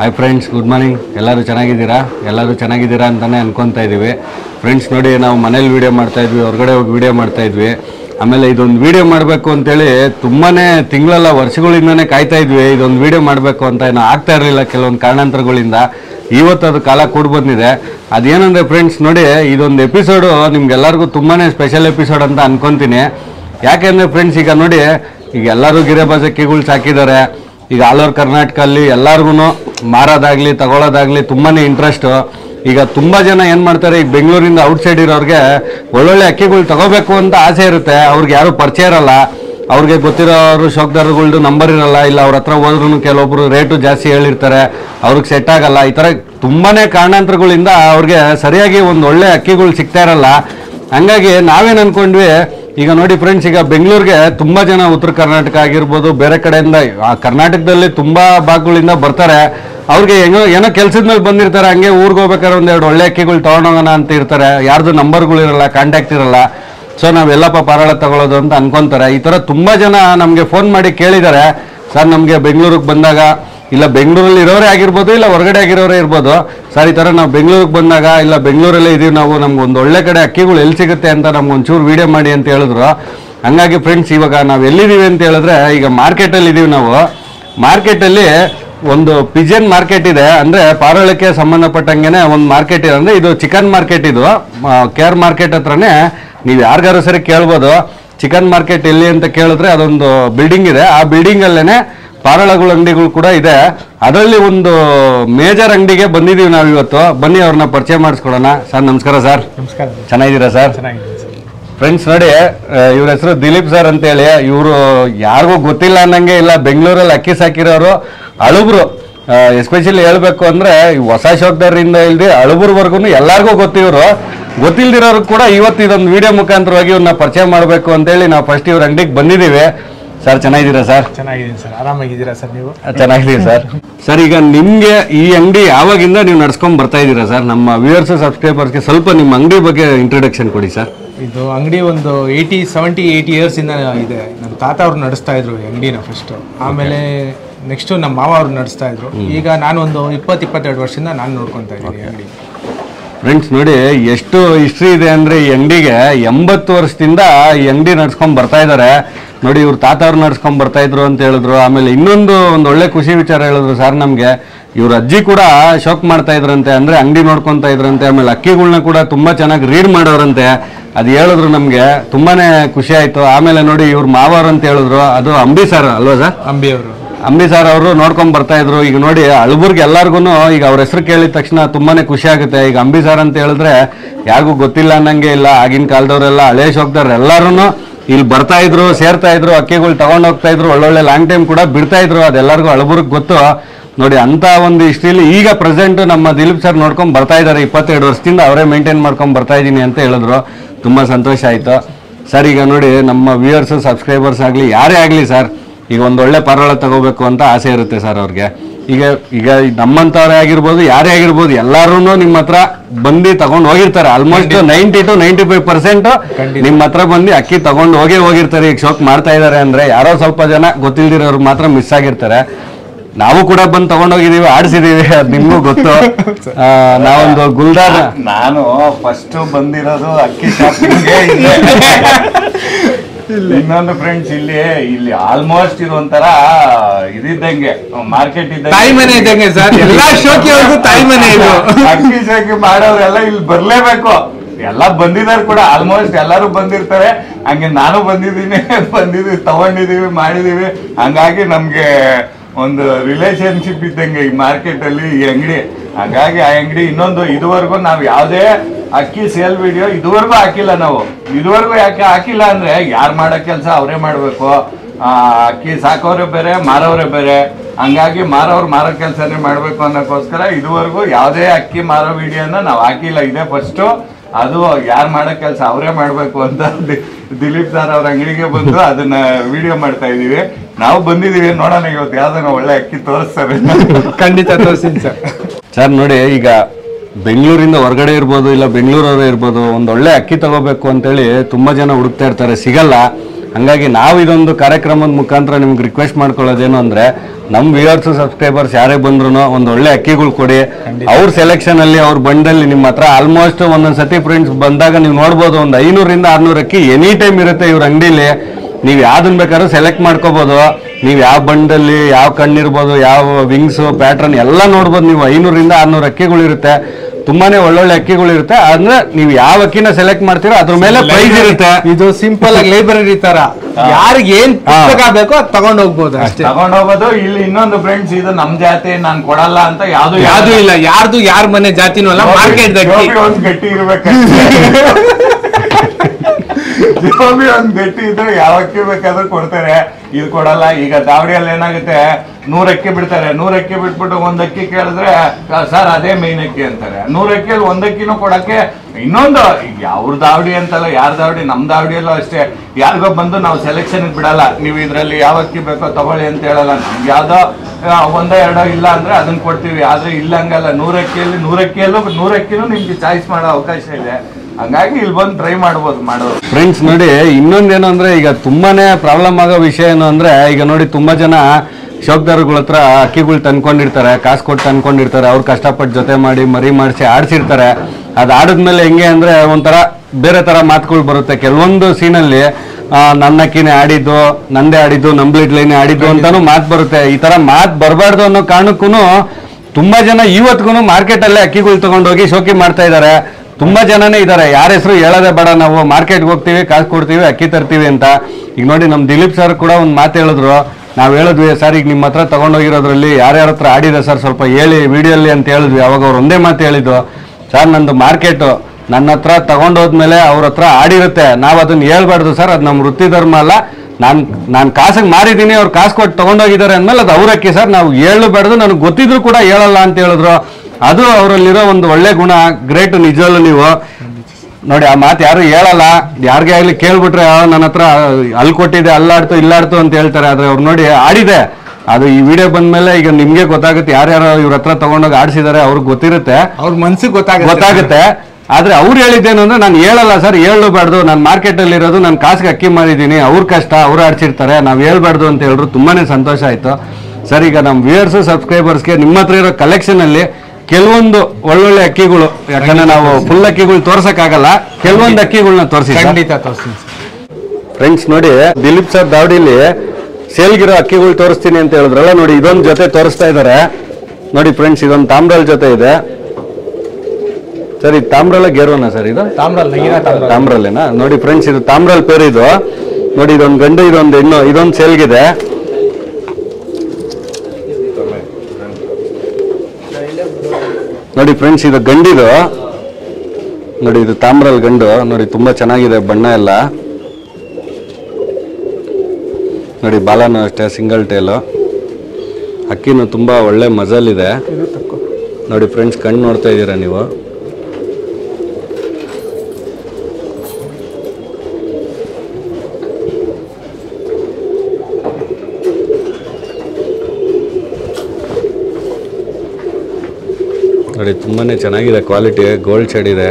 Hi friends good morning ಎಲ್ಲರೂ ಚೆನ್ನಾಗಿದ್ದೀರಾ ಎಲ್ಲರೂ ಚೆನ್ನಾಗಿದ್ದೀರಾ ಅಂತಲೇ ಅನ್ಕೊತಾ ಇದ್ದೀವಿ ಫ್ರೆಂಡ್ಸ್ ನೋಡಿ ನಾವು ಮನೇಲಿ ವೀಡಿಯೋ ಮಾಡ್ತಾ ಇದ್ವಿ ಹೊರಗಡೆ ಹೋಗಿ ವೀಡಿಯೋ ಮಾಡ್ತಾ ಇದ್ವಿ ಆಮೇಲೆ ಇದೊಂದು ವೀಡಿಯೋ ಮಾಡಬೇಕು ಅಂತೇಳಿ ತುಂಬಾ ತಿಂಗಳೆಲ್ಲ ವರ್ಷಗಳಿಂದನೇ ಕಾಯ್ತಾ ಇದ್ವಿ ಇದೊಂದು ವೀಡಿಯೋ ಮಾಡಬೇಕು ಅಂತ ಏನೋ ಆಗ್ತಾ ಇರಲಿಲ್ಲ ಕೆಲವೊಂದು ಕಾರಣಾಂತರಗಳಿಂದ ಇವತ್ತು ಅದು ಕಾಲ ಕೂಡ ಬಂದಿದೆ ಅದೇನಂದ್ರೆ ಫ್ರೆಂಡ್ಸ್ ನೋಡಿ ಇದೊಂದು ಎಪಿಸೋಡು ನಿಮ್ಗೆಲ್ಲರಿಗೂ ತುಂಬಾ ಸ್ಪೆಷಲ್ ಎಪಿಸೋಡ್ ಅಂತ ಅನ್ಕೊಂತೀನಿ ಯಾಕೆಂದ್ರೆ ಫ್ರೆಂಡ್ಸ್ ಈಗ ನೋಡಿ ಈಗ ಎಲ್ಲರೂ ಗಿರೆಬಾಜಕ್ಕಿಗಳು ಸಾಕಿದ್ದಾರೆ ಈಗ ಆಲ್ ಓವರ್ ಕರ್ನಾಟಕಲ್ಲಿ ಎಲ್ಲರಿಗೂ ಮಾರೋದಾಗ್ಲಿ ತಗೊಳ್ಳೋದಾಗ್ಲಿ ತುಂಬಾನೇ ಇಂಟ್ರೆಸ್ಟು ಈಗ ತುಂಬ ಜನ ಏನು ಮಾಡ್ತಾರೆ ಈಗ ಬೆಂಗಳೂರಿಂದ ಔಟ್ಸೈಡ್ ಇರೋರಿಗೆ ಒಳ್ಳೊಳ್ಳೆ ಅಕ್ಕಿಗಳು ತಗೋಬೇಕು ಅಂತ ಆಸೆ ಇರುತ್ತೆ ಅವ್ರಿಗೆ ಯಾರು ಪರಿಚಯ ಇರಲ್ಲ ಅವ್ರಿಗೆ ಗೊತ್ತಿರೋರು ಶೋಕ್ದಾರಗಳ್ದು ನಂಬರ್ ಇರಲ್ಲ ಇಲ್ಲ ಅವ್ರ ಹತ್ರ ಹೋದ್ರೂ ಕೆಲವೊಬ್ರು ರೇಟು ಜಾಸ್ತಿ ಹೇಳಿರ್ತಾರೆ ಅವ್ರಿಗೆ ಸೆಟ್ ಆಗಲ್ಲ ಈ ಥರ ತುಂಬಾನೇ ಕಾರಣಾಂತರಗಳಿಂದ ಅವ್ರಿಗೆ ಸರಿಯಾಗಿ ಒಂದು ಒಳ್ಳೆ ಅಕ್ಕಿಗಳು ಸಿಗ್ತಾ ಇರಲ್ಲ ಹಂಗಾಗಿ ನಾವೇನು ಅನ್ಕೊಂಡ್ವಿ ಈಗ ನೋಡಿ ಫ್ರೆಂಡ್ಸ್ ಈಗ ಬೆಂಗಳೂರಿಗೆ ತುಂಬಾ ಜನ ಉತ್ತರ ಕರ್ನಾಟಕ ಆಗಿರ್ಬೋದು ಬೇರೆ ಕಡೆಯಿಂದ ಆ ಕರ್ನಾಟಕದಲ್ಲಿ ತುಂಬಾ ಭಾಗಗಳಿಂದ ಬರ್ತಾರೆ ಅವ್ರಿಗೆ ಏನೋ ಏನೋ ಕೆಲ್ಸದ ಮೇಲೆ ಬಂದಿರ್ತಾರೆ ಹಂಗೆ ಊರಿಗೆ ಹೋಗ್ಬೇಕಾದ್ರೆ ಒಂದೆರಡು ಒಳ್ಳೆ ಅಕ್ಕಿಗಳು ತಗೊಂಡೋಗೋಣ ಅಂತ ಇರ್ತಾರೆ ಯಾರ್ದು ನಂಬರ್ಗಳು ಇರಲ್ಲ ಕಾಂಟ್ಯಾಕ್ಟ್ ಇರಲ್ಲ ಸೊ ನಾವೆಲ್ಲಪ್ಪ ಪಾರಾಳ ತಗೊಳ್ಳೋದು ಅಂತ ಅನ್ಕೊಂತಾರೆ ಈ ಥರ ತುಂಬಾ ಜನ ನಮಗೆ ಫೋನ್ ಮಾಡಿ ಕೇಳಿದ್ದಾರೆ ಸರ್ ನಮಗೆ ಬೆಂಗಳೂರಿಗೆ ಬಂದಾಗ ಇಲ್ಲ ಬೆಂಗಳೂರಲ್ಲಿ ಇರೋರೇ ಆಗಿರ್ಬೋದು ಇಲ್ಲ ಹೊರಗಡೆ ಆಗಿರೋರೇ ಇರ್ಬೋದು ಸರ್ ಈ ಥರ ನಾವು ಬೆಂಗಳೂರಿಗೆ ಬಂದಾಗ ಇಲ್ಲ ಬೆಂಗಳೂರಲ್ಲೇ ಇದೀವಿ ನಾವು ನಮ್ಗೆ ಒಂದು ಒಳ್ಳೆ ಕಡೆ ಅಕ್ಕಿಗಳು ಎಲ್ಲಿ ಸಿಗುತ್ತೆ ಅಂತ ನಮ್ಗೆ ಒಂಚೂರು ವೀಡಿಯೋ ಮಾಡಿ ಅಂತ ಹೇಳಿದ್ರು ಹಂಗಾಗಿ ಫ್ರೆಂಡ್ಸ್ ಇವಾಗ ನಾವು ಎಲ್ಲಿದ್ದೀವಿ ಅಂತ ಹೇಳಿದ್ರೆ ಈಗ ಮಾರ್ಕೆಟಲ್ಲಿ ಇದೀವಿ ನಾವು ಮಾರ್ಕೆಟಲ್ಲಿ ಒಂದು ಪಿಜನ್ ಮಾರ್ಕೆಟ್ ಇದೆ ಅಂದರೆ ಪಾರೋಳಕ್ಕೆ ಸಂಬಂಧಪಟ್ಟಂಗೆನೆ ಒಂದು ಮಾರ್ಕೆಟ್ ಇದೆ ಅಂದರೆ ಇದು ಚಿಕನ್ ಮಾರ್ಕೆಟ್ ಇದು ಕೇರ್ ಮಾರ್ಕೆಟ್ ಹತ್ರನೇ ನೀವು ಯಾರಿಗಾರು ಸರಿ ಕೇಳ್ಬೋದು ಚಿಕನ್ ಮಾರ್ಕೆಟ್ ಎಲ್ಲಿ ಅಂತ ಕೇಳಿದ್ರೆ ಅದೊಂದು ಬಿಲ್ಡಿಂಗ್ ಇದೆ ಆ ಬಿಲ್ಡಿಂಗಲ್ಲೇ ಪಾರಳಗಳ ಅಂಗಡಿಗಳು ಕೂಡ ಇದೆ ಅದರಲ್ಲಿ ಒಂದು ಮೇಜರ್ ಅಂಗಡಿಗೆ ಬಂದಿದ್ದೀವಿ ನಾವು ಇವತ್ತು ಬನ್ನಿ ಅವ್ರನ್ನ ಪರಿಚಯ ಮಾಡಿಸ್ಕೊಡೋಣ ಸರ್ ನಮಸ್ಕಾರ ಸರ್ ನಮಸ್ಕಾರ ಚೆನ್ನಾಗಿದ್ದೀರಾ ಸರ್ ಚೆನ್ನಾಗಿದೆ ಸರ್ ಫ್ರೆಂಡ್ಸ್ ನೋಡಿ ಇವ್ರ ಹೆಸರು ದಿಲೀಪ್ ಸರ್ ಅಂತೇಳಿ ಇವರು ಯಾರಿಗೂ ಗೊತ್ತಿಲ್ಲ ಅನ್ನಂಗೆ ಇಲ್ಲ ಬೆಂಗಳೂರಲ್ಲಿ ಅಕ್ಕಿ ಸಾಕಿರೋರು ಅಳುಬ್ರು ಎಸ್ಪೆಷಲಿ ಹೇಳ್ಬೇಕು ಅಂದ್ರೆ ಈ ಹೊಸ ಶೋಕ್ದಾರರಿಂದ ಇಲ್ದೆ ಅಳುಬ್ರವರೆಗೂ ಎಲ್ಲರಿಗೂ ಗೊತ್ತಿವ್ರು ಗೊತ್ತಿಲ್ದಿರೋರು ಕೂಡ ಇವತ್ತು ಇದೊಂದು ವಿಡಿಯೋ ಮುಖಾಂತರವಾಗಿ ಇವ್ರನ್ನ ಪರಿಚಯ ಮಾಡಬೇಕು ಅಂತೇಳಿ ನಾವು ಫಸ್ಟ್ ಇವ್ರ ಅಂಗಡಿಗೆ ಬಂದಿದ್ದೀವಿ ಸರ್ ಚೆನ್ನಾಗಿದ್ದೀರಾ ಸರ್ ಚೆನ್ನಾಗಿದ್ದೀನಿ ಸರ್ ಆರಾಮಾಗಿದ್ದೀರಾ ಸರ್ ನೀವು ಚೆನ್ನಾಗಿದೆ ಸರ್ ಸರ್ ಈಗ ನಿಮ್ಗೆ ಈ ಅಂಗಡಿ ಯಾವಾಗಿಂದ ನೀವು ನಡ್ಸ್ಕೊಂಡ್ ಬರ್ತಾ ಇದ್ದೀರಾ ಸರ್ ನಮ್ಮ ವ್ಯೂವರ್ಸ್ ಸಬ್ಸ್ಕ್ರೈಬರ್ಸ್ಗೆ ಸ್ವಲ್ಪ ನಿಮ್ಮ ಅಂಗಡಿ ಬಗ್ಗೆ ಇಂಟ್ರೊಡಕ್ಷನ್ ಕೊಡಿ ಸರ್ ಇದು ಅಂಗಡಿ ಒಂದು ಏಯ್ಟಿ ಸೆವೆಂಟಿ ಏಯ್ಟಿ ಇಯರ್ಸ್ ಇಂದ ಇದೆ ನಮ್ಮ ತಾತ ಅವ್ರು ನಡೆಸ್ತಾ ಇದ್ರು ಈ ಅಂಗಡಿನ ಫಸ್ಟ್ ಆಮೇಲೆ ನೆಕ್ಸ್ಟ್ ನಮ್ಮ ಮಾವ ಅವ್ರು ನಡೆಸ್ತಾ ಇದ್ರು ಈಗ ನಾನು ಒಂದು ಇಪ್ಪತ್ತು ಇಪ್ಪತ್ತೆರಡು ವರ್ಷದಿಂದ ನಾನು ನೋಡ್ಕೊತಾ ಇದ್ದೀನಿ ಈ ಅಂಗಡಿ ಫ್ರೆಂಡ್ಸ್ ನೋಡಿ ಎಷ್ಟು ಹಿಸ್ಟ್ರಿ ಇದೆ ಅಂದ್ರೆ ಈ ಅಂಗಡಿಗೆ ಎಂಬತ್ತು ವರ್ಷದಿಂದ ಈ ಅಂಗಡಿ ನಡ್ಸ್ಕೊಂಡ್ ಬರ್ತಾ ಇದ್ದಾರೆ ನೋಡಿ ಇವ್ರ ತಾತ ಅವ್ರು ನಡ್ಸ್ಕೊಂಡ್ ಬರ್ತಾ ಇದ್ರು ಅಂತ ಹೇಳಿದ್ರು ಆಮೇಲೆ ಇನ್ನೊಂದು ಒಂದು ಒಳ್ಳೆ ಖುಷಿ ವಿಚಾರ ಹೇಳಿದ್ರು ಸರ್ ನಮ್ಗೆ ಇವ್ರ ಅಜ್ಜಿ ಕೂಡ ಶೋಕ್ ಮಾಡ್ತಾ ಇದ್ರಂತೆ ಅಂದ್ರೆ ಅಂಗಡಿ ನೋಡ್ಕೊಂತ ಇದ್ರಂತೆ ಆಮೇಲೆ ಅಕ್ಕಿಗಳ್ನ ಕೂಡ ತುಂಬಾ ಚೆನ್ನಾಗಿ ರೀಡ್ ಮಾಡೋರಂತೆ ಅದು ಹೇಳಿದ್ರು ನಮ್ಗೆ ತುಂಬಾನೇ ಖುಷಿ ಆಯ್ತು ಆಮೇಲೆ ನೋಡಿ ಇವ್ರ ಮಾವರ್ ಅಂತ ಹೇಳಿದ್ರು ಅದು ಅಂಬಿ ಸರ್ ಅಲ್ವಾ ಸರ್ ಅಂಬಿ ಅವರು ಅಂಬಿ ಸರ್ ಅವರು ನೋಡ್ಕೊಂಡ್ ಬರ್ತಾ ಇದ್ರು ಈಗ ನೋಡಿ ಅಳಬುರ್ಗ್ ಎಲ್ಲಾರ್ಗು ಈಗ ಅವ್ರ ಹೆಸರು ಕೇಳಿದ ತಕ್ಷಣ ತುಂಬಾನೇ ಖುಷಿ ಆಗುತ್ತೆ ಈಗ ಅಂಬಿ ಸರ್ ಅಂತ ಹೇಳಿದ್ರೆ ಯಾರಿಗೂ ಗೊತ್ತಿಲ್ಲ ಅನ್ನಂಗೆ ಇಲ್ಲ ಆಗಿನ ಕಾಲದವರೆಲ್ಲ ಹಳೇ ಶೋಕ್ದಾರ್ ಎಲ್ಲಾರು ಇಲ್ಲಿ ಬರ್ತಾ ಇದ್ರು ಸೇರ್ತಾ ಇದ್ರು ಅಕ್ಕಿಗಳು ತಗೊಂಡ್ ಹೋಗ್ತಾ ಇದ್ರು ಒಳ್ಳೊಳ್ಳೆ ಲಾಂಗ್ ಟೈಮ್ ಕೂಡ ಬಿಡ್ತಾ ಇದ್ರು ಅದೆಲ್ಲರಿಗೂ ಅಳಬುರ್ಗ್ ಗೊತ್ತು ನೋಡಿ ಅಂತ ಒಂದು ಹಿಸ್ಟ್ರಿಲಿ ಈಗ ಪ್ರೆಸೆಂಟ್ ನಮ್ಮ ದಿಲೀಪ್ ಸರ್ ನೋಡ್ಕೊಂಡ್ ಬರ್ತಾ ಇದ್ದಾರೆ ಇಪ್ಪತ್ತೆರಡು ವರ್ಷದಿಂದ ಅವರೇ ಮೇಂಟೈನ್ ಮಾಡ್ಕೊಂಡ್ ಬರ್ತಾ ಇದ್ದೀನಿ ಅಂತ ಹೇಳಿದ್ರು ತುಂಬಾ ಸಂತೋಷ ಆಯ್ತು ಸರ್ ಈಗ ನೋಡಿ ನಮ್ಮ ವ್ಯೂಯರ್ಸ್ ಸಬ್ಸ್ಕ್ರೈಬರ್ಸ್ ಆಗಲಿ ಯಾರೇ ಆಗಲಿ ಸರ್ ಈಗ ಒಂದು ಒಳ್ಳೆ ಪರವಾಳ ತಗೋಬೇಕು ಅಂತ ಆಸೆ ಇರುತ್ತೆ ಸರ್ ಅವ್ರಿಗೆ ಈಗ ಈಗ ನಮ್ಮಂತವ್ರೇ ಆಗಿರ್ಬೋದು ಯಾರೇ ಆಗಿರ್ಬೋದು ಎಲ್ಲಾರು ನಿಮ್ಮ ಹತ್ರ ಬಂದು ತಗೊಂಡು ಹೋಗಿರ್ತಾರೆ almost ninety to ninety five percent ನಿಮ್ಮ ಹತ್ರ ಬಂದು ಅಕ್ಕಿ ತಗೊಂಡು ಹೋಗೇ ಹೋಗಿರ್ತಾರೆ ಈಗ ಶೋಕ್ ಮಾಡ್ತಾ ಇದ್ದಾರೆ ಅಂದ್ರೆ ಯಾರೋ ಸ್ವಲ್ಪ ಜನ ಗೊತ್ತಿಲ್ದಿರೋರು ಮಾತ್ರ ಮಿಸ್ ಆಗಿರ್ತಾರೆ ನಾವು ಕೂಡ ಬಂದು ತಗೊಂಡೋಗಿದೀವಿ ಆಡಿಸಿದೀವಿ ಅದು ನಿಮಗೂ ಗೊತ್ತು ಆ, ನಾವೊಂದು ಗುಲ್ದಾರ್ ನಾನು ಫಸ್ಟ್ ಬಂದಿರೋದು ಅಕ್ಕಿ ಶಾಪಿಂಗ್ಗೆ ಇನ್ನೊಂದು ಫ್ರೆಂಡ್ಸ್ ಇಲ್ಲಿ ಇಲ್ಲಿ ಆಲ್ಮೋಸ್ಟ್ ಇದು ಒಂಥರ ಇದಿದ್ದಂಗೆ ಮಾರ್ಕೆಟ್ ಇದ್ದಂಗೆ ತಾಯಿ ಮನೆ ಇದ್ದಂಗೆ ಸರ್ ಎಲ್ಲಾ ಶೋಕಿಯವ್ರಿಗೂ ತಾಯಿ ಮನೆ ಇದು ಅಕ್ಕಿ ಶಾಕಿ ಮಾಡೋರೆಲ್ಲ ಇಲ್ಲಿ ಬರ್ಲೇಬೇಕು ಎಲ್ಲ ಬಂದಿದ್ದಾರೆ ಕೂಡ ಆಲ್ಮೋಸ್ಟ್ ಎಲ್ಲರೂ ಬಂದಿರ್ತಾರೆ ಹಂಗೆ ನಾನು ಬಂದಿದ್ದೀನಿ ಬಂದಿದ್ದೀವಿ ತಗೊಂಡಿದೀವಿ ಮಾಡಿದೀವಿ ಹಂಗಾಗಿ ನಮ್ಗೆ ಒಂದು ರಿಲೇಶನ್ಶಿಪ್ ಇದ್ದಂಗೆ ಈ ಮಾರ್ಕೆಟ್ ಅಲ್ಲಿ ಈ ಅಂಗಡಿ ಹಂಗಾಗಿ ಆ ಅಂಗಡಿ ಇನ್ನೊಂದು ಇದುವರೆಗೂ ನಾವು ಯಾವುದೇ ಅಕ್ಕಿ ಸೇಲ್ ವಿಡಿಯೋ ಇದುವರೆಗೂ ಹಾಕಿಲ್ಲ ನಾವು ಇದುವರೆಗೂ ಯಾಕೆ ಹಾಕಿಲ್ಲ ಅಂದ್ರೆ ಯಾರು ಮಾಡೋ ಕೆಲಸ ಅವರೇ ಮಾಡಬೇಕು ಅಕ್ಕಿ ಸಾಕೋರೆ ಬೇರೆ ಮಾರೋರೆ ಬೇರೆ ಹಂಗಾಗಿ ಮಾರೋರು ಮಾರೋ ಕೆಲಸನೇ ಮಾಡಬೇಕು ಅನ್ನೋಕ್ಕೋಸ್ಕರ ಇದುವರೆಗೂ ಯಾವುದೇ ಅಕ್ಕಿ ಮಾರೋ ವಿಡಿಯೋನ ನಾವು ಹಾಕಿಲ್ಲ ಇದೇ ಫಸ್ಟು ಅದು ಯಾರು ಮಾಡೋ ಕೆಲಸ ಅವರೇ ಮಾಡಬೇಕು ಅಂತ ದಿ- ದಿಲೀಪ್ ಸರ್ ಅವ್ರ ಅಂಗಡಿಗೆ ಬಂದು ಅದನ್ನ ವಿಡಿಯೋ ಮಾಡ್ತಾ ಇದೀವಿ ನಾವು ಬಂದಿದೀವಿ ನೋಡೋಣ ಇವತ್ತು ಯಾವ್ದಾನ ಒಳ್ಳೆ ಅಕ್ಕಿ ತೋರಿಸ್ತಾರೆ ಖಂಡಿತ ತೋರಿಸ್ತೀನಿ ಸರ್ ಸರ್ ನೋಡಿ ಈಗ ಬೆಂಗಳೂರಿಂದ ಹೊರಗಡೆ ಇರ್ಬೋದು ಇಲ್ಲ ಬೆಂಗಳೂರವರೇ ಇರ್ಬೋದು ಒಂದು ಒಳ್ಳೆ ಅಕ್ಕಿ ತಗೋಬೇಕು ಅಂತೇಳಿ ತುಂಬ ಜನ ಹುಡುಕ್ತಾ ಇರ್ತಾರೆ ಸಿಗಲ್ಲ ಹಂಗಾಗಿ ನಾವು ಇದೊಂದು ಕಾರ್ಯಕ್ರಮದ ಮುಖಾಂತರ ನಿಮ್ಗೆ ರಿಕ್ವೆಸ್ಟ್ ಮಾಡ್ಕೊಳ್ಳೋದೇನು ಅಂದರೆ ನಮ್ಮ ವ್ಯೂವರ್ಸ್ ಸಬ್ಸ್ಕ್ರೈಬರ್ಸ್ ಯಾರೇ ಬಂದ್ರು ಒಂದು ಒಳ್ಳೆ ಅಕ್ಕಿಗಳು ಕೊಡಿ ಅವ್ರ ಸೆಲೆಕ್ಷನ್ ಅಲ್ಲಿ ಅವ್ರ ಬಂಡಲ್ಲಿ ನಿಮ್ಮ ಹತ್ರ ಆಲ್ಮೋಸ್ಟ್ ಒಂದೊಂದ್ ಸತಿ ಫ್ರೆಂಡ್ಸ್ ಬಂದಾಗ ನೀವು ನೋಡ್ಬೋದು ಒಂದು ಐನೂರಿಂದ ಆರ್ನೂರು ಅಕ್ಕಿ ಎನಿ ಟೈಮ್ ಇರುತ್ತೆ ಇವ್ರ ಅಂಗಡಿಲಿ ನೀವು ಯಾವ್ದನ್ ಬೇಕಾದ್ರೂ ಸೆಲೆಕ್ಟ್ ಮಾಡ್ಕೋಬಹುದು ನೀವು ಯಾವ ಬಂಡಲ್ಲಿ ಯಾವ ಕಣ್ಣಿರ್ಬೋದು ಯಾವ ವಿಂಗ್ಸ್ ಪ್ಯಾಟ್ರನ್ ಎಲ್ಲ ನೋಡ್ಬೋದು ನೀವು ಐನೂರಿಂದ ಆರ್ನೂರು ಅಕ್ಕಿಗಳು ಇರುತ್ತೆ ತುಂಬಾನೇ ಒಳ್ಳೊಳ್ಳೆ ಅಕ್ಕಿಗಳು ಇರುತ್ತೆ ಅಂದ್ರೆ ನೀವು ಯಾವ ಅಕ್ಕಿನ ಸೆಲೆಕ್ಟ್ ಮಾಡ್ತೀರೋ ಅದ್ರ ಮೇಲೆ ಪ್ರೈಸ್ ಇರುತ್ತೆ ಇದು ಸಿಂಪಲ್ ಆಗಿ ಲೈಬ್ರರಿ ತರ ಯಾರಿಗೆ ಏನ್ ಪುಸ್ತಕ ಬೇಕೋ ಅದ್ ತಗೊಂಡ್ ಹೋಗ್ಬೋದು ಅಷ್ಟೇ ತಗೊಂಡ್ ಹೋಗೋದು ಇಲ್ಲಿ ಇನ್ನೊಂದು ಫ್ರೆಂಡ್ಸ್ ಇದು ನಮ್ ಜಾತಿ ನಾನ್ ಕೊಡಲ್ಲ ಅಂತ ಯಾವ್ದು ಯಾವ್ದು ಇಲ್ಲ ಯಾರ್ದು ಯಾರ ಮನೆ ಜಾತಿನೂ ಅಲ್ಲ ಮಾರ್ಕೆಟ್ ಜೋಬಿ ಒಂದ್ ಗಟ್ಟಿ ಇರ್ಬೇಕಷ್ಟೇ ಜೋಬಿ ಒಂದ್ ಗಟ್ಟಿ ಇದ್ರೆ ಯಾವ ಅಕ್ಕಿ ಬೇಕಾದ್ರೂ ಕೊಡ್ತಾರೆ ಇದು ಕೊಡಲ್ಲ ಈಗ ದಾವಡಿಯಲ್ಲಿ ಏನಾಗುತ್ತೆ ನೂರ್ ಅಕ್ಕಿ ಬಿಡ್ತಾರೆ ನೂರ್ ಅಕ್ಕಿ ಬಿಟ್ಬಿಟ್ಟು ಒಂದ್ ಅಕ್ಕಿ ಕೇಳಿದ್ರೆ ಸರ್ ಅದೇ ಮೈನ್ ಅಕ್ಕಿ ಅಂತಾರೆ ನೂರ್ ಅಕ್ಕಿಯಲ್ಲಿ ಒಂದ್ ಅಕ್ಕಿನೂ ಕೊಡಕ್ಕೆ ಇನ್ನೊಂದು ಈಗ ಅವ್ರ ದಾವಡಿ ಅಂತಲ್ಲ ಯಾರ ದಾವಡಿ ನಮ್ ದಾವಡಿಯಲ್ಲೂ ಅಷ್ಟೇ ಯಾರಿಗೋ ಬಂದು ನಾವು ಸೆಲೆಕ್ಷನ್ ಬಿಡಲ್ಲ ನೀವು ಇದ್ರಲ್ಲಿ ಯಾವ ಅಕ್ಕಿ ಬೇಕೋ ತಗೊಳ್ಳಿ ಅಂತ ಹೇಳಲ್ಲ ನಮ್ಗೆ ಯಾವ್ದೋ ಆ, ಒಂದೋ ಎರಡೋ ಇಲ್ಲ ಅಂದ್ರೆ ಅದನ್ನ ಕೊಡ್ತೀವಿ ಆದ್ರೆ ಇಲ್ಲ ಹಂಗಲ್ಲ ನೂರಕ್ಕಿಯಲ್ಲಿ ನೂರಕ್ಕಿಯಲ್ಲೂ ನೂರಕ್ಕಿನೂ ನಿಮ್ಗೆ ಚಾಯ್ಸ್ ಮಾಡೋ ಅವಕಾಶ ಇದೆ ಹಂಗಾಗಿ ಇಲ್ಲಿ ಬಂದು ಟ್ರೈ ಮಾಡ್ಬೋದು ಮಾಡೋದು ಫ್ರೆಂಡ್ಸ್ ನೋಡಿ ಇನ್ನೊಂದೇನು ಅಂದ್ರೆ ಈಗ ತುಂಬಾನೇ ಪ್ರಾಬ್ಲಮ್ ಆಗೋ ವಿಷಯ ಏನು ಅಂದ್ರೆ ಈಗ ನೋಡಿ ತುಂಬಾ ಜನ ಶೋಕ್ದಾರಗಳ ಹತ್ರ ಅಕ್ಕಿಗಳು ತಂದ್ಕೊಂಡಿರ್ತಾರೆ ಕಾಸು ಕೊಟ್ಟು ತಂದ್ಕೊಂಡಿರ್ತಾರೆ ಅವ್ರು ಕಷ್ಟಪಟ್ಟು ಜೊತೆ ಮಾಡಿ ಮರಿ ಮಾಡಿಸಿ ಆಡ್ಸಿರ್ತಾರೆ ಅದು ಆಡಿದ್ಮೇಲೆ ಹೆಂಗೆ ಅಂದ್ರೆ ಒಂಥರ ಬೇರೆ ತರ ಮಾತುಗಳು ಬರುತ್ತೆ ಕೆಲವೊಂದು ಸೀನಲ್ಲಿ ನನ್ನ ಅಕ್ಕಿನೇ ಆಡಿದ್ದು ನಂದೇ ಆಡಿದ್ದು ನಂಬ್ಲಿಡ್ಲೇನೆ ಆಡಿದ್ದು ಅಂತಾನು ಮಾತು ಬರುತ್ತೆ ಈ ತರ ಮಾತು ಬರಬಾರ್ದು ಅನ್ನೋ ಕಾರಣಕ್ಕೂ ತುಂಬಾ ಜನ ಇವತ್ತಿಗೂ ಮಾರ್ಕೆಟ್ ಅಲ್ಲೇ ಅಕ್ಕಿಗಳು ತಗೊಂಡೋಗಿ ಶೋಕಿ ಮಾಡ್ತಾ ಇದ್ದಾರೆ ತುಂಬಾ ಜನನೇ ಇದ್ದಾರೆ ಯಾರ ಹೆಸರು ಹೇಳೋದೇ ಬೇಡ ನಾವು ಮಾರ್ಕೆಟ್ಗೆ ಹೋಗ್ತೀವಿ ಕಾಸು ಕೊಡ್ತೀವಿ ಅಕ್ಕಿ ತರ್ತೀವಿ ಅಂತ ಈಗ ನೋಡಿ ನಮ್ಮ ದಿಲೀಪ್ ಸರ್ ಕೂಡ ಒಂದು ಮಾತು ಹೇಳಿದ್ರು ನಾವು ಹೇಳಿದ್ವಿ ಸರ್ ಈಗ ನಿಮ್ಮ ಹತ್ರ ತಗೊಂಡೋಗಿರೋದ್ರಲ್ಲಿ ಯಾರ್ಯಾರ ಹತ್ರ ಆಡಿದೆ ಸರ್ ಸ್ವಲ್ಪ ಹೇಳಿ ವಿಡಿಯೋಲಿ ಅಂತ ಹೇಳಿದ್ವಿ ಅವಾಗ ಅವ್ರು ಒಂದೇ ಮಾತು ಹೇಳಿದ್ದು ಸರ್ ನಂದು ಮಾರ್ಕೆಟು ನನ್ನ ಹತ್ರ ತಗೊಂಡೋದ್ಮೇಲೆ ಅವ್ರ ಹತ್ರ ಆಡಿರುತ್ತೆ ನಾವು ಅದನ್ನ ಹೇಳ್ಬಾರ್ದು ಸರ್ ಅದು ನಮ್ಮ ವೃತ್ತಿ ಧರ್ಮ ಅಲ್ಲ ನಾನು ನಾನು ಕಾಸಿಗೆ ಮಾರಿದ್ದೀನಿ ಅವ್ರು ಕಾಸು ಕೊಟ್ಟು ತಗೊಂಡೋಗಿದ್ದಾರೆ ಅಂದಮೇಲೆ ಅದು ಅವ್ರ ಅಕ್ಕಿ ಸರ್ ನಾವು ಹೇಳಬಾರ್ದು ನನಗೆ ಗೊತ್ತಿದ್ರು ಕೂಡ ಹೇಳಲ್ಲ ಅಂತ ಹೇಳಿದ್ರು ಅದು ಅವರಲ್ಲಿರೋ ಒಂದು ಒಳ್ಳೆ ಗುಣ ಗ್ರೇಟ್ ನಿಜವಲ್ಲೂ ನೀವು ನೋಡಿ ಆ ಮಾತು ಯಾರು ಹೇಳಲ್ಲ ಯಾರಿಗೆ ಆಗ್ಲಿ ಕೇಳ್ಬಿಟ್ರೆ ಆ, ನನ್ನ ಹತ್ರ ಅಲ್ಲಿ ಕೊಟ್ಟಿದೆ ಅಲ್ಲಾಡ್ತು ಇಲ್ಲಾಡ್ತು ಅಂತ ಹೇಳ್ತಾರೆ ಆದ್ರೆ ಅವ್ರು ನೋಡಿ ಆಡಿದೆ ಅದು ಈ ವಿಡಿಯೋ ಬಂದ್ಮೇಲೆ ಈಗ ನಿಮ್ಗೆ ಗೊತ್ತಾಗುತ್ತೆ ಯಾರ್ಯಾರು ಇವ್ರ ಹತ್ರ ತಗೊಂಡೋಗಿ ಆಡಿಸಿದ್ದಾರೆ ಅವ್ರಿಗೆ ಗೊತ್ತಿರುತ್ತೆ ಅವ್ರ ಮನ್ಸಿಗೆ ಗೊತ್ತಾಗುತ್ತೆ ಗೊತ್ತಾಗುತ್ತೆ ಆದ್ರೆ ಅವ್ರು ಹೇಳಿದ್ದೇನು ಅಂದ್ರೆ ನಾನು ಹೇಳಲ್ಲ ಸರ್ ಹೇಳಬಾರ್ದು ನಾನು ಮಾರ್ಕೆಟ್ ಅಲ್ಲಿ ಇರೋದು ನಾನು ಕಾಸಿಗೆ ಅಕ್ಕಿ ಮಾರಿದ್ದೀನಿ ಅವ್ರ ಕಷ್ಟ ಅವ್ರು ಆಡ್ಸಿರ್ತಾರೆ ನಾವು ಹೇಳ್ಬಾರ್ದು ಅಂತ ಹೇಳಿದ್ರು ತುಂಬಾನೇ ಸಂತೋಷ ಆಯ್ತು ಸರ್ ಈಗ ನಮ್ಮ ವ್ಯೂಯರ್ಸ್ ಸಬ್ಸ್ಕ್ರೈಬರ್ಸ್ಗೆ ನಿಮ್ಮ ಹತ್ರ ಇರೋ ಕಲೆಕ್ಷನ್ ಅಲ್ಲಿ ಕೆಲವೊಂದು ಒಳ್ಳೊಳ್ಳೆ ಅಕ್ಕಿಗಳು ಯಾಕಂದ್ರೆ ನಾವು ಫುಲ್ ಅಕ್ಕಿಗಳು ತೋರ್ಸಕ್ಕಾಗಲ್ಲ ಕೆಲವೊಂದು ಅಕ್ಕಿಗಳನ್ನ ತೋರಿಸಿ ಖಂಡಿತ ತೋರಿಸ್ತೀನಿ ಸರ್. ಫ್ರೆಂಡ್ಸ್ ನೋಡಿ ದಿಲೀಪ್ ಸರ್ ದಾವಡಿಲಿ ಸೇಲ್ಗಿರೋ ಅಕ್ಕಿಗಳು ತೋರಿಸ್ತೀನಿ ಅಂತ ಹೇಳಿದ್ರಲ್ಲ ನೋಡಿ ಇದೊಂದು ಜೊತೆ ತೋರಿಸ್ತಾ ಇದ್ದಾರೆ ನೋಡಿ ಫ್ರೆಂಡ್ಸ್ ಇದೊಂದು ತಾಮ್ರಲ್ ಜೊತೆ ಇದೆ ಸರ್ ಇದು ತಾಮ್ರಲ್ಲ ಗೇರ್ವನ ಸರ್ ಇದು ತಾಮ್ರಲ್ ನಗಿನ ತಾಮ್ರ ತಾಮ್ರಲ್ಲೇನಾ ನೋಡಿ ಫ್ರೆಂಡ್ಸ್ ಇದು ತಾಮ್ರಲ್ ಪೇರ್ ಇದು ನೋಡಿ ಇದೊಂದು ಗಂಡು ಇದೊಂದು ಹೆಣ್ಣು ಇದೊಂದು ಸೇಲ್ಗಿದೆ ನೋಡಿ ಫ್ರೆಂಡ್ಸ್ ಇದು ಗಂಡಿದು ನೋಡಿ ಇದು ತಾಮ್ರಲ್ ಗಂಡು ನೋಡಿ ತುಂಬಾ ಚೆನ್ನಾಗಿದೆ ಬಣ್ಣ ಎಲ್ಲ ನೋಡಿ ಬಾಲನು ಅಷ್ಟೇ ಸಿಂಗಲ್ ಟೇಲು ಅಕ್ಕಿನೂ ತುಂಬಾ ಒಳ್ಳೆ ಮಜಲ್ ಇದೆ ನೋಡಿ ಫ್ರೆಂಡ್ಸ್ ಕಣ್ಣು ನೋಡ್ತಾ ಇದ್ದೀರಾ ನೀವು ನೋಡಿ ತುಂಬಾನೇ ಚೆನ್ನಾಗಿದೆ ಕ್ವಾಲಿಟಿ ಗೋಲ್ಡ್ ಶೇಡ್ ಇದೆ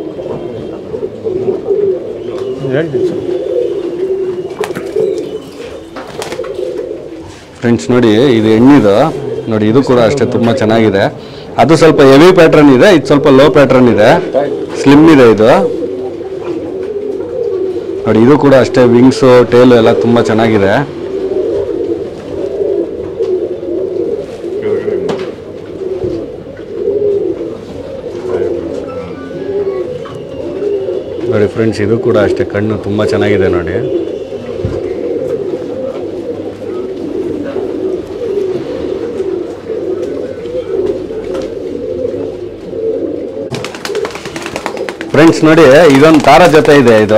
ಫ್ರೆಂಡ್ಸ್ ನೋಡಿ ಇದು ಹೆಣ್ಣಿದು ನೋಡಿ ಇದು ಕೂಡ ಅಷ್ಟೇ ತುಂಬಾ ಚೆನ್ನಾಗಿದೆ ಅದು ಸ್ವಲ್ಪ ಹೆವಿ ಪ್ಯಾಟ್ರನ್ ಇದೆ ಇದು ಸ್ವಲ್ಪ ಲೋ ಪ್ಯಾಟ್ರನ್ ಇದೆ ಸ್ಲಿಮ್ ಇದೆ ಇದು ನೋಡಿ ಇದು ಕೂಡ ಅಷ್ಟೇ ವಿಂಗ್ಸು ಟೇಲು ಎಲ್ಲ ತುಂಬಾ ಚೆನ್ನಾಗಿದೆ ನೋಡಿ ಫ್ರೆಂಡ್ಸ್ ಇದು ಕೂಡ ಅಷ್ಟೇ ಕಣ್ಣು ತುಂಬ ಚೆನ್ನಾಗಿದೆ ನೋಡಿ ಫ್ರೆಂಡ್ಸ್ ನೋಡಿ ಇದೊಂದು ತಾರ ಜೊತೆ ಇದೆ ಇದು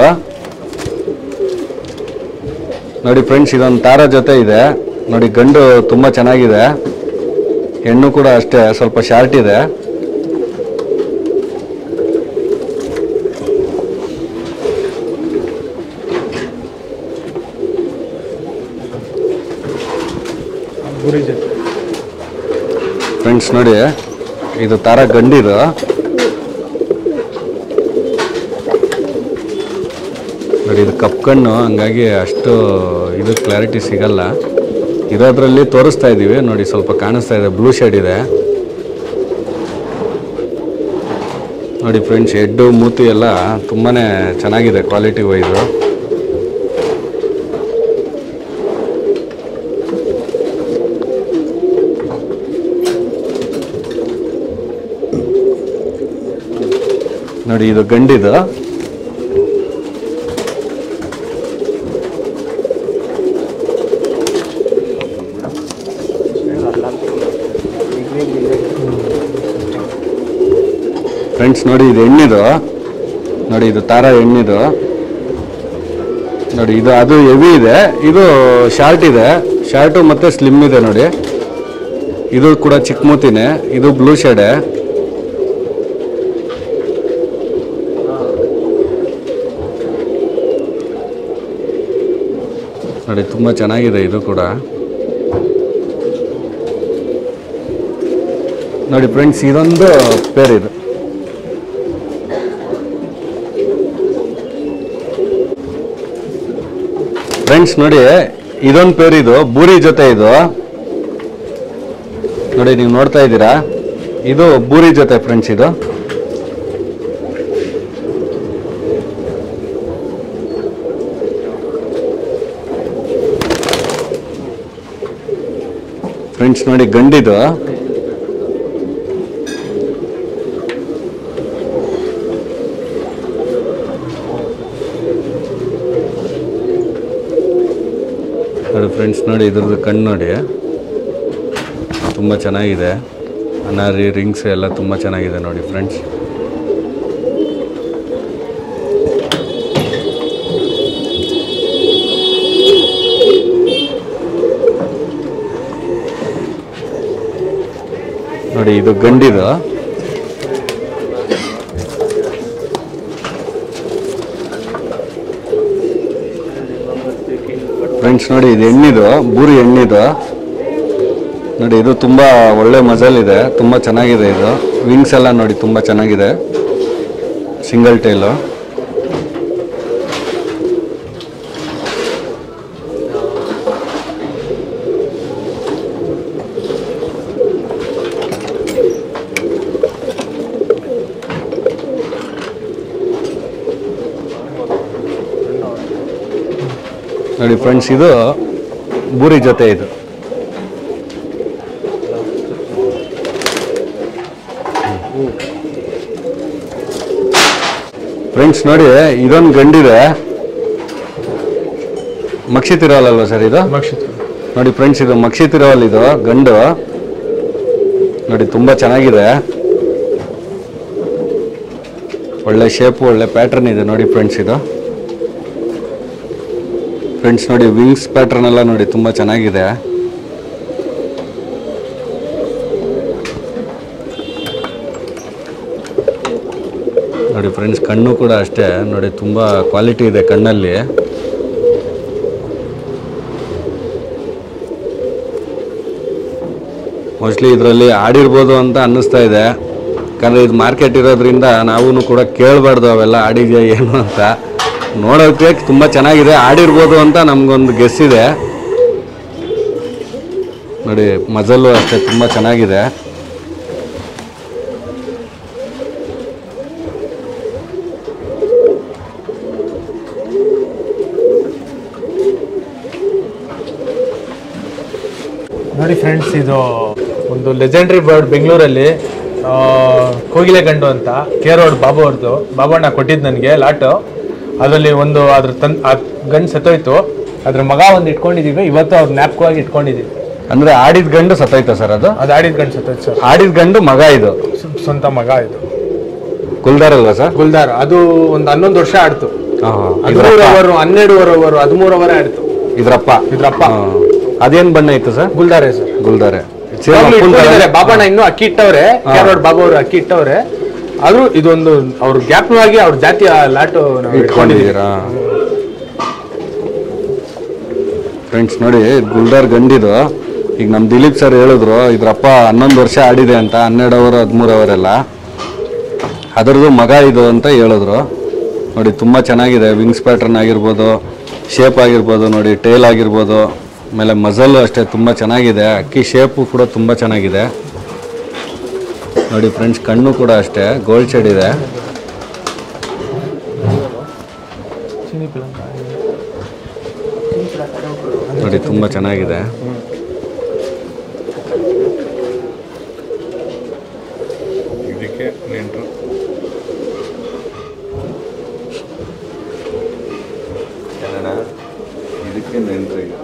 ನೋಡಿ ಫ್ರೆಂಡ್ಸ್ ಇದೊಂದು ತಾರ ಜೊತೆ ಇದೆ ನೋಡಿ ಗಂಡು ತುಂಬ ಚೆನ್ನಾಗಿದೆ ಹೆಣ್ಣು ಕೂಡ ಅಷ್ಟೇ ಸ್ವಲ್ಪ ಶಾರ್ಟ್ ಇದೆ ಗುರಿ ಜೊತೆ ಫ್ರೆಂಡ್ಸ್ ನೋಡಿ ಇದು ತಾರ ಗಂಡಿದು ನೋಡಿ ಇದು ಕಪ್ ಕಣ್ಣು ಹಂಗಾಗಿ ಅಷ್ಟು ಇದು ಕ್ಲಾರಿಟಿ ಸಿಗಲ್ಲ ಇರೋದ್ರಲ್ಲಿ ತೋರಿಸ್ತಾ ಇದ್ದೀವಿ ನೋಡಿ ಸ್ವಲ್ಪ ಕಾಣಿಸ್ತಾ ಇದೆ ಬ್ಲೂ ಶೇಡ್ ಇದೆ ನೋಡಿ ಫ್ರೆಂಡ್ಸ್ ಹೆಡ್ಡು ಮೂತಿ ಎಲ್ಲ ತುಂಬಾ ಚೆನ್ನಾಗಿದೆ ಕ್ವಾಲಿಟಿ ವೈಸು ನೋಡಿ ಇದು ಗಂಡಿದು ಫ್ರೆಂಡ್ಸ್ ನೋಡಿ ಇದು ಎಣ್ಣಿದು ನೋಡಿ ಇದು ತಾರ ಎಣ್ಣಿದು ನೋಡಿ ಇದು ಅದು ಹೆವಿ ಇದೆ ಇದು ಶಾರ್ಟ್ ಇದೆ ಶಾರ್ಟು ಮತ್ತೆ ಸ್ಲಿಮ್ ಇದೆ ನೋಡಿ ಇದು ಕೂಡ ಚಿಕ್ಕ ಮೂತಿನೇ ಇದು ಬ್ಲೂ ಶೇಡೆ ನೋಡಿ ತುಂಬ ಚೆನ್ನಾಗಿದೆ ಇದು ಕೂಡ ನೋಡಿ ಫ್ರೆಂಡ್ಸ್ ಇದೊಂದು ಪೇರ್ ಇದು ಫ್ರೆಂಡ್ಸ್ ನೋಡಿ ಇದೊಂದು ಪೇರ್ ಇದು ಬೂರಿ ಜೊತೆ ಇದು ನೋಡಿ ನೀವು ನೋಡ್ತಾ ಇದ್ದೀರಾ ಇದು ಬೂರಿ ಜೊತೆ ಫ್ರೆಂಡ್ಸ್ ಇದು ಫ್ರೆಂಡ್ಸ್ ನೋಡಿ ಗಂಡಿದು ನೋಡಿ ಫ್ರೆಂಡ್ಸ್ ನೋಡಿ ಇದ್ರದ್ದು ಕಣ್ಣು ನೋಡಿ ತುಂಬ ಚೆನ್ನಾಗಿದೆ ಅನಾರಿ ರಿಂಗ್ಸ್ ಎಲ್ಲ ತುಂಬ ಚೆನ್ನಾಗಿದೆ ನೋಡಿ ಫ್ರೆಂಡ್ಸ್ ನೋಡಿ ಇದು ಗಂಡಿದು ಫ್ರೆಂಡ್ಸ್ ನೋಡಿ ಇದು ಎಣ್ಣಿದು ಬೂರಿ ಎಣ್ಣಿದು ನೋಡಿ ಇದು ತುಂಬ ಒಳ್ಳೆ ಮಜಲ್ ಇದೆ ತುಂಬ ಚೆನ್ನಾಗಿದೆ ಇದು ವಿಂಗ್ಸ್ ಎಲ್ಲ ನೋಡಿ ತುಂಬ ಚೆನ್ನಾಗಿದೆ ಸಿಂಗಲ್ ಟೈಲು ನೋಡಿ ಫ್ರೆಂಡ್ಸ್ ಇದು ಬೂರಿ ಜೊತೆ ಇದು ಫ್ರೆಂಡ್ಸ್ ನೋಡಿ ಇದೊಂದು ಗಂಡಿದೆ ಮಕ್ಷಿತಿರವಲ್ಲ ಸರ್ ಇದು ಮಕ್ಷಿತ್ ನೋಡಿ ಫ್ರೆಂಡ್ಸ್ ಇದು ಮಕ್ಷಿತಿರವಲ್ ಇದು ಗಂಡು ನೋಡಿ ತುಂಬ ಚೆನ್ನಾಗಿದೆ ಒಳ್ಳೆ ಶೇಪು ಒಳ್ಳೆ ಪ್ಯಾಟರ್ನ್ ಇದೆ ನೋಡಿ ಫ್ರೆಂಡ್ಸ್ ಇದು ಫ್ರೆಂಡ್ಸ್ ನೋಡಿ ವಿಂಗ್ಸ್ ಪ್ಯಾಟರ್ನ್ ಎಲ್ಲ ನೋಡಿ ತುಂಬ ಚೆನ್ನಾಗಿದೆ ನೋಡಿ ಫ್ರೆಂಡ್ಸ್ ಕಣ್ಣು ಕೂಡ ಅಷ್ಟೇ ನೋಡಿ ತುಂಬ ಕ್ವಾಲಿಟಿ ಇದೆ ಕಣ್ಣಲ್ಲಿ ಮೋಸ್ಟ್ಲಿ ಇದರಲ್ಲಿ ಆಡಿರ್ಬೋದು ಅಂತ ಅನ್ನಿಸ್ತಾ ಇದೆ ಯಾಕಂದರೆ ಇದು ಮಾರ್ಕೆಟ್ ಇರೋದ್ರಿಂದ ನಾವು ಕೂಡ ಕೇಳಬಾರ್ದು ಅವೆಲ್ಲ ಆಡಿದೆಯಾ ಏನು ಅಂತ ನೋಡೋಕ್ಕೆ ತುಂಬ ಚೆನ್ನಾಗಿದೆ ಆಡಿರ್ಬೋದು ಅಂತ ನಮಗೊಂದು ಗೆಸ್ ಇದೆ ನೋಡಿ ಮಜಲ್ಲು ಅಷ್ಟೇ ತುಂಬ ಚೆನ್ನಾಗಿದೆ ನೋಡಿ ಫ್ರೆಂಡ್ಸ್ ಇದು ಒಂದು ಲೆಜೆಂಡ್ರಿ ಬರ್ಡ್ ಬೆಂಗಳೂರಲ್ಲಿ ಆ, ಕೋಗಿಲೆ ಗಂಡು ಅಂತ ಕೆ ರೋಡ್ ಬಾಬು ಅವ್ರದ್ದು ಬಾಬಣ್ಣ ಕೊಟ್ಟಿದ್ದು ನನಗೆ ಲಾಟು ಅದರಲ್ಲಿ ಒಂದು ಅದ್ರ ತನ್ ಆ ಗಂಡು ಸತ್ತೋಯ್ತು ಅದ್ರ ಮಗ ಒಂದು ಇಟ್ಕೊಂಡಿದ್ದೀವಿ ಇವತ್ತು ಅವ್ರ ಜ್ಞಾಪಕವಾಗಿ ಇಟ್ಕೊಂಡಿದ್ದೀವಿ ಅಂದರೆ ಆಡಿದ ಗಂಡು ಸತ್ತೋಯ್ತಾ ಸರ್ ಅದು ಅದು ಆಡಿದ ಗಂಡು ಸತ್ತೋಯ್ತು ಸರ್ ಆಡಿದ ಗಂಡು ಮಗ ಇದು ಸ್ವ- ಸ್ವಂತ ಮಗ ಇದು ಕುಲ್ದಾರ್ ಅಲ್ವಾ ಸರ್ ಗುಲ್ದಾರ್ ಅದು ಒಂದು ಹನ್ನೊಂದು ವರ್ಷ ಆಡ್ತು ಹಾಂ ಹದಿಮೂರು ಓವರ್ ಹನ್ನೆರಡು ಓವರ್ ಹದಿಮೂರು ಓವರ್ ಆಡ್ತು ಇದ್ರಪ್ಪ ಇದ್ರಪ್ಪ ಹಾಂ. ಅದೇನ್ ಬಣ್ಣ ಇತ್ತು ಸರ್ ಗುಲ್ದಾರೆ ಸರ್ ಗುಲ್ದಾರೆ ಇವಾಗ್ಲೂ ಇಟ್ಕೊಂಡಿದ್ದಾರೆ. ಬಾಬಣ್ಣ ಇನ್ನೂ ಅಕ್ಕಿ ಇಟ್ಟವ್ರೆ ಕ್ಯಾರೋಡ್ ಬಾಬು ಅವರು ಅಕ್ಕಿ ಇಟ್ಟವ್ರೆ ಆದ್ರೂ ಇದೊಂದು ಅವ್ರ ಜ್ಞಾಪಕವಾಗಿ ಅವ್ರ ಜಾತಿಯ ಲಾಟು ನಾವು ಇಟ್ಕೊಂಡಿದ್ದೀವಿ ಇಟ್ಕೊಂಡಿದ್ದೀರಾ ಫ್ರೆಂಡ್ಸ್ ನೋಡಿ ಗುಲ್ದಾರ್ ಗಂಡಿದು ಈಗ ನಮ್ಮ ದಿಲೀಪ್ ಸರ್ ಹೇಳಿದ್ರು ಇದ್ರಪ್ಪ ಹನ್ನೊಂದು ವರ್ಷ ಆಡಿದೆ ಅಂತ ಹನ್ನೆರಡು ಅವರ್ ಹದಿಮೂರು ಅವರ್ ಎಲ್ಲ ಅದರದ್ದು ಮಗ ಇದು ಅಂತ ಹೇಳಿದ್ರು ನೋಡಿ ತುಂಬ ಚೆನ್ನಾಗಿದೆ ವಿಂಗ್ಸ್ ಪ್ಯಾಟ್ರನ್ ಆಗಿರ್ಬೋದು ಶೇಪ್ ಆಗಿರ್ಬೋದು ನೋಡಿ ಟೇಲ್ ಆಗಿರ್ಬೋದು ಆಮೇಲೆ ಮಜಲ್ಲು ಅಷ್ಟೇ ತುಂಬ ಚೆನ್ನಾಗಿದೆ ಅಕ್ಕಿ ಶೇಪು ಕೂಡ ತುಂಬ ಚೆನ್ನಾಗಿದೆ ನೋಡಿ ಫ್ರೆಂಡ್ಸ್ ಕಣ್ಣು ಕೂಡ ಅಷ್ಟೇ ಗೋಲ್ಡ್ ಶೇಡ್ ಇದೆ ನೋಡಿ ತುಂಬ ಚೆನ್ನಾಗಿದೆ ಇದಕ್ಕೆ ನೆಂಟರು ಇದಕ್ಕೆ ನೆಂಟರು ಈಗ